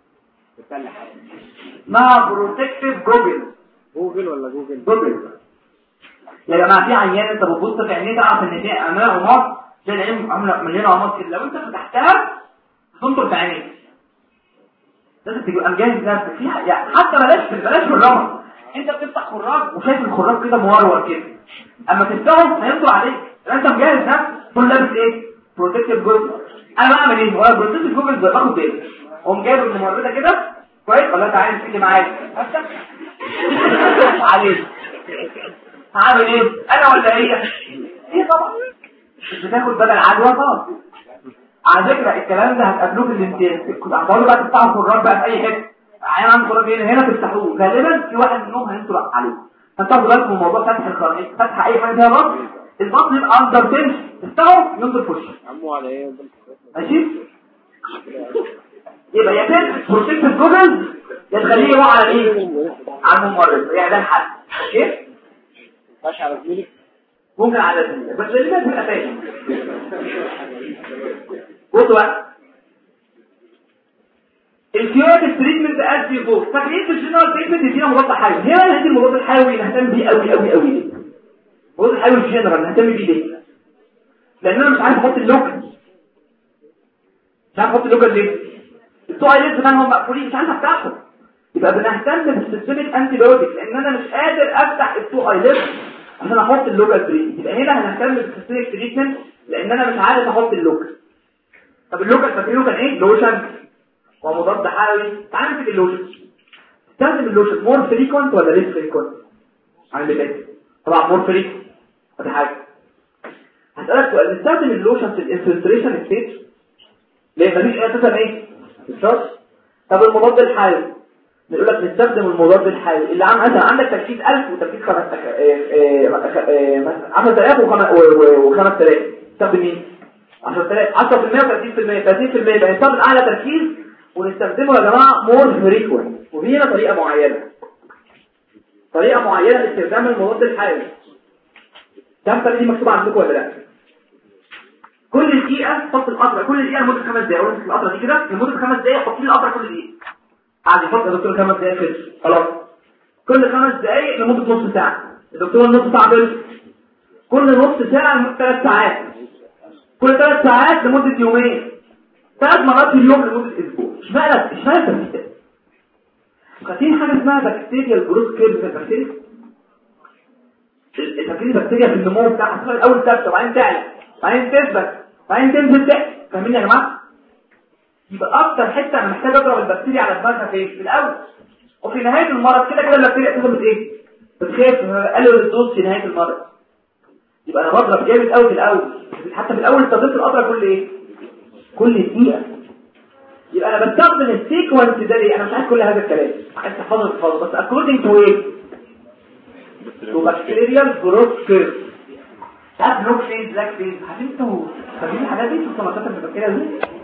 مع بروتكتيف جوجل جوجل ولا جوجل جوجل يا جماعه في عيان انت بتبص في عينيه تعرف ان دي عمليه عمار زي العين عامله مليانه عمار كده لو انت فتحتها تنطر في عينيك لازم تبقى مجهز نفسك فيها يعني حتى بلاش بلاش في الرمل انت بتفتح خراج وشايف الخراج كده مورور كده اما تفتحه هينطر عليك انت مجهز نفسك تكون لابس ايه بروتكتيف جوجل انا بعمل ايه هو بروتكتيف جوجل باخد بالي قوم جايب الممرضه كده كويس ولا انت عايز تيجي معايا افتح عليك هعمل ايه انا ولا هي هي طبعا مش بتاخد بدل عدوى طبعا على فكره الكلام ده هتقابلوه في الامتياز كنت هتقولوا بقى تفتحوا خراج بقى في اي حته عيان عنده خراج هنا هنا تفتحوه غالبا في واحد منهم هينطلق عليه فتاخدوا بالكم من موضوع فتح الخراج فتح اي حاجه فيها بطن البطن يبقى اندر تنشن تفتحه ينزل في وشك عمو على ايه ماشي يبقى يا تلبس بروتكتيف جوجل يا تخليه يروح على ايه على الممرض يعني ده الحل اوكي ماشي على زميلي ممكن على زميلك بس لازم تبقى فاهم بصوا بقى الكيوريتيف تريتمنت از بيفور فاكرين في الجنرال تريتمنت يدينا مضاد حيوي هنا هندي المضاد الحيوي نهتم بيه قوي قوي قوي ليه المضاد الحيوي الجنرال نهتم بيه ليه لان انا مش عارف احط اللوكل مش عارف احط اللوكل ليه بتوع الليل زمان هم مقفولين مش عارف افتحهم يبقى بنهتم بالسيستميك انتي بايوتيك لان انا مش قادر افتح التو اي ليفت عشان احط اللوكال تريتمنت يبقى هنا هنهتم بالسيستميك تريتمنت لان انا مش عارف احط اللوكال طب اللوكال فاكرينه كان ايه لوشن ومضاد حيوي تعال نمسك اللوشن تستخدم اللوشن مور فريكونت ولا ليس فريكونت عن اللي فات طبعا مور فريكونت ادي حاجه هسألك سؤال نستخدم اللوشن في الانفلتريشن ستيج ليه مفيش اساسا ايه الشرط طب المضاد الحيوي نقول لك نستخدم المضاد الحيوي اللي عم مثلا عندك تركيز 1000 وتركيز 10000 و5000 تستخدم مين 10000 10% و30% 30% يبقى نستخدم اعلى تركيز ونستخدمه يا جماعه مور فريكوينت وفي هنا طريقه معينه طريقه معينه لاستخدام المضاد الحيوي كم طريقه دي مكتوبه عندكم ولا لا كل دقيقه حط القطره كل دقيقه لمده خمس دقائق امسك القطره دي كده لمده خمس دقائق حط لي القطره كل دقيقه قاعد يحط الدكتور خمس دقائق كده خلاص كل خمس دقائق لمده نص ساعه الدكتور نص ساعه بس كل نص ساعه لمده ثلاث ساعات كل ثلاث ساعات لمده يومين ثلاث مرات في اليوم لمده اسبوع اشمعنى اشمعنى التمرين ده فاكرين حاجه اسمها بكتيريا الجروث كيرف في البكتيريا البكتيريا بكتيريا في النمو بتاعها تدخل الاول ثابته وبعدين تعلى بعدين تثبت بعدين تنزل تحت فاهمين يا جماعه يبقى اكتر حته انا محتاج اضرب البكتيريا على دماغها فين في الاول وفي نهايه المرض كده كده البكتيريا اساسا بت ايه بتخاف بقلل الدوز في نهايه المرض يبقى انا بضرب جامد قوي في الاول حتى في الاول استخدمت القطره كل ايه كل دقيقه يبقى انا بستخدم السيكونس ده ليه انا مش عايز كل هذا الكلام عايز تحفظه تحفظه بس اكوردنج تو ايه تو بكتيريال جروث كيرف ده بلوك فيز لاك فيز انتوا فاهمين الحاجات دي في السمكات البكتيريا دي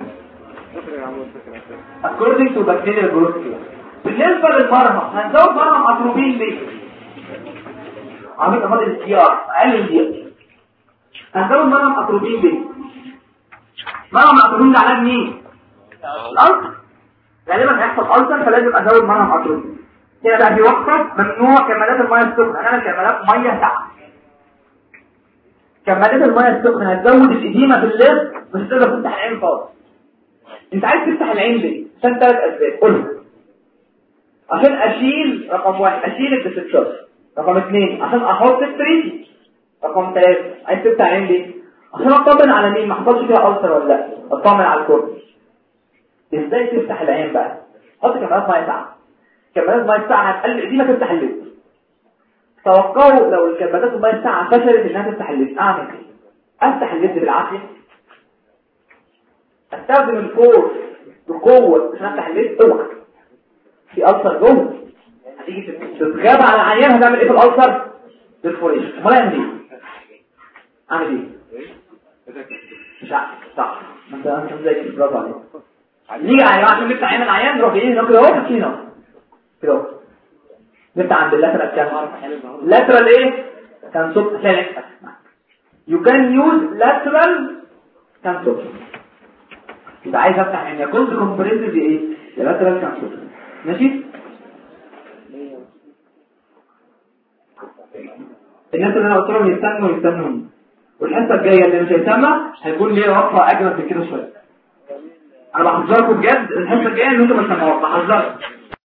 according to bacterial growth curve بالنسبة للمرهم هنزود مرهم اتروبين ليه عميق امراض الاتيار اقل من دي هنزود مرهم اتروبين ليه مرهم اتروبين ده علاج مين الالسر غالبا هيحصل السر فلازم ازود مرهم اتروبين هنا بقى في وقفه ممنوع كمادات الميه السخنه هنعمل كمادات ميه ساقعه كمادات الميه السخنه هتزود الاديمه في اللب مش هتقدر تفتح العين خالص انت عايز تفتح العين ليه عشان ثلاث اسباب قولهم عشان اشيل رقم واحد اشيل الديسكشن رقم اثنين عشان احط التريتي رقم ثلاثة عايز تفتح العين ليه عشان اطمن على مين ما حصلش فيها ألسر ولا لا اطمن على الكل ازاي تفتح العين بقى حط كاميرات ميه ساعه كاميرات ميه ساعه هتقلل دي ما تفتح اللب توقعوا لو الكاميرات الميه الساعه فشلت انها تفتح اللب اعمل ايه افتح اللب بالعافيه استخدم الفورس بقوة عشان افتح الليل اوعى في ألسر جوه هتيجي تتغاب على العيان هتعمل ايه في الألسر بالفوريشن امال اعمل ايه اعمل ايه مش عارف صح ما انت انت زي كده برافو عليك نيجي على عشان نفتح عين العيان نروح ايه نروح كده اهو حاطينه كده اهو نفتح عند اللاترال كام لاترال ايه كان صوت ثالث you can use lateral كان صوت يبقى عايز افتح ان كنت كومبريسيف ايه لاترال كانسر ماشي الناس اللي انا قلت لهم يستنوا يستنوا والحصه الجايه اللي مش هيسمع هيكون ليه وقفه اجمل من كده شويه انا بحذركم بجد الحصه الجايه ان انتوا مش هتسمعوا بحذركم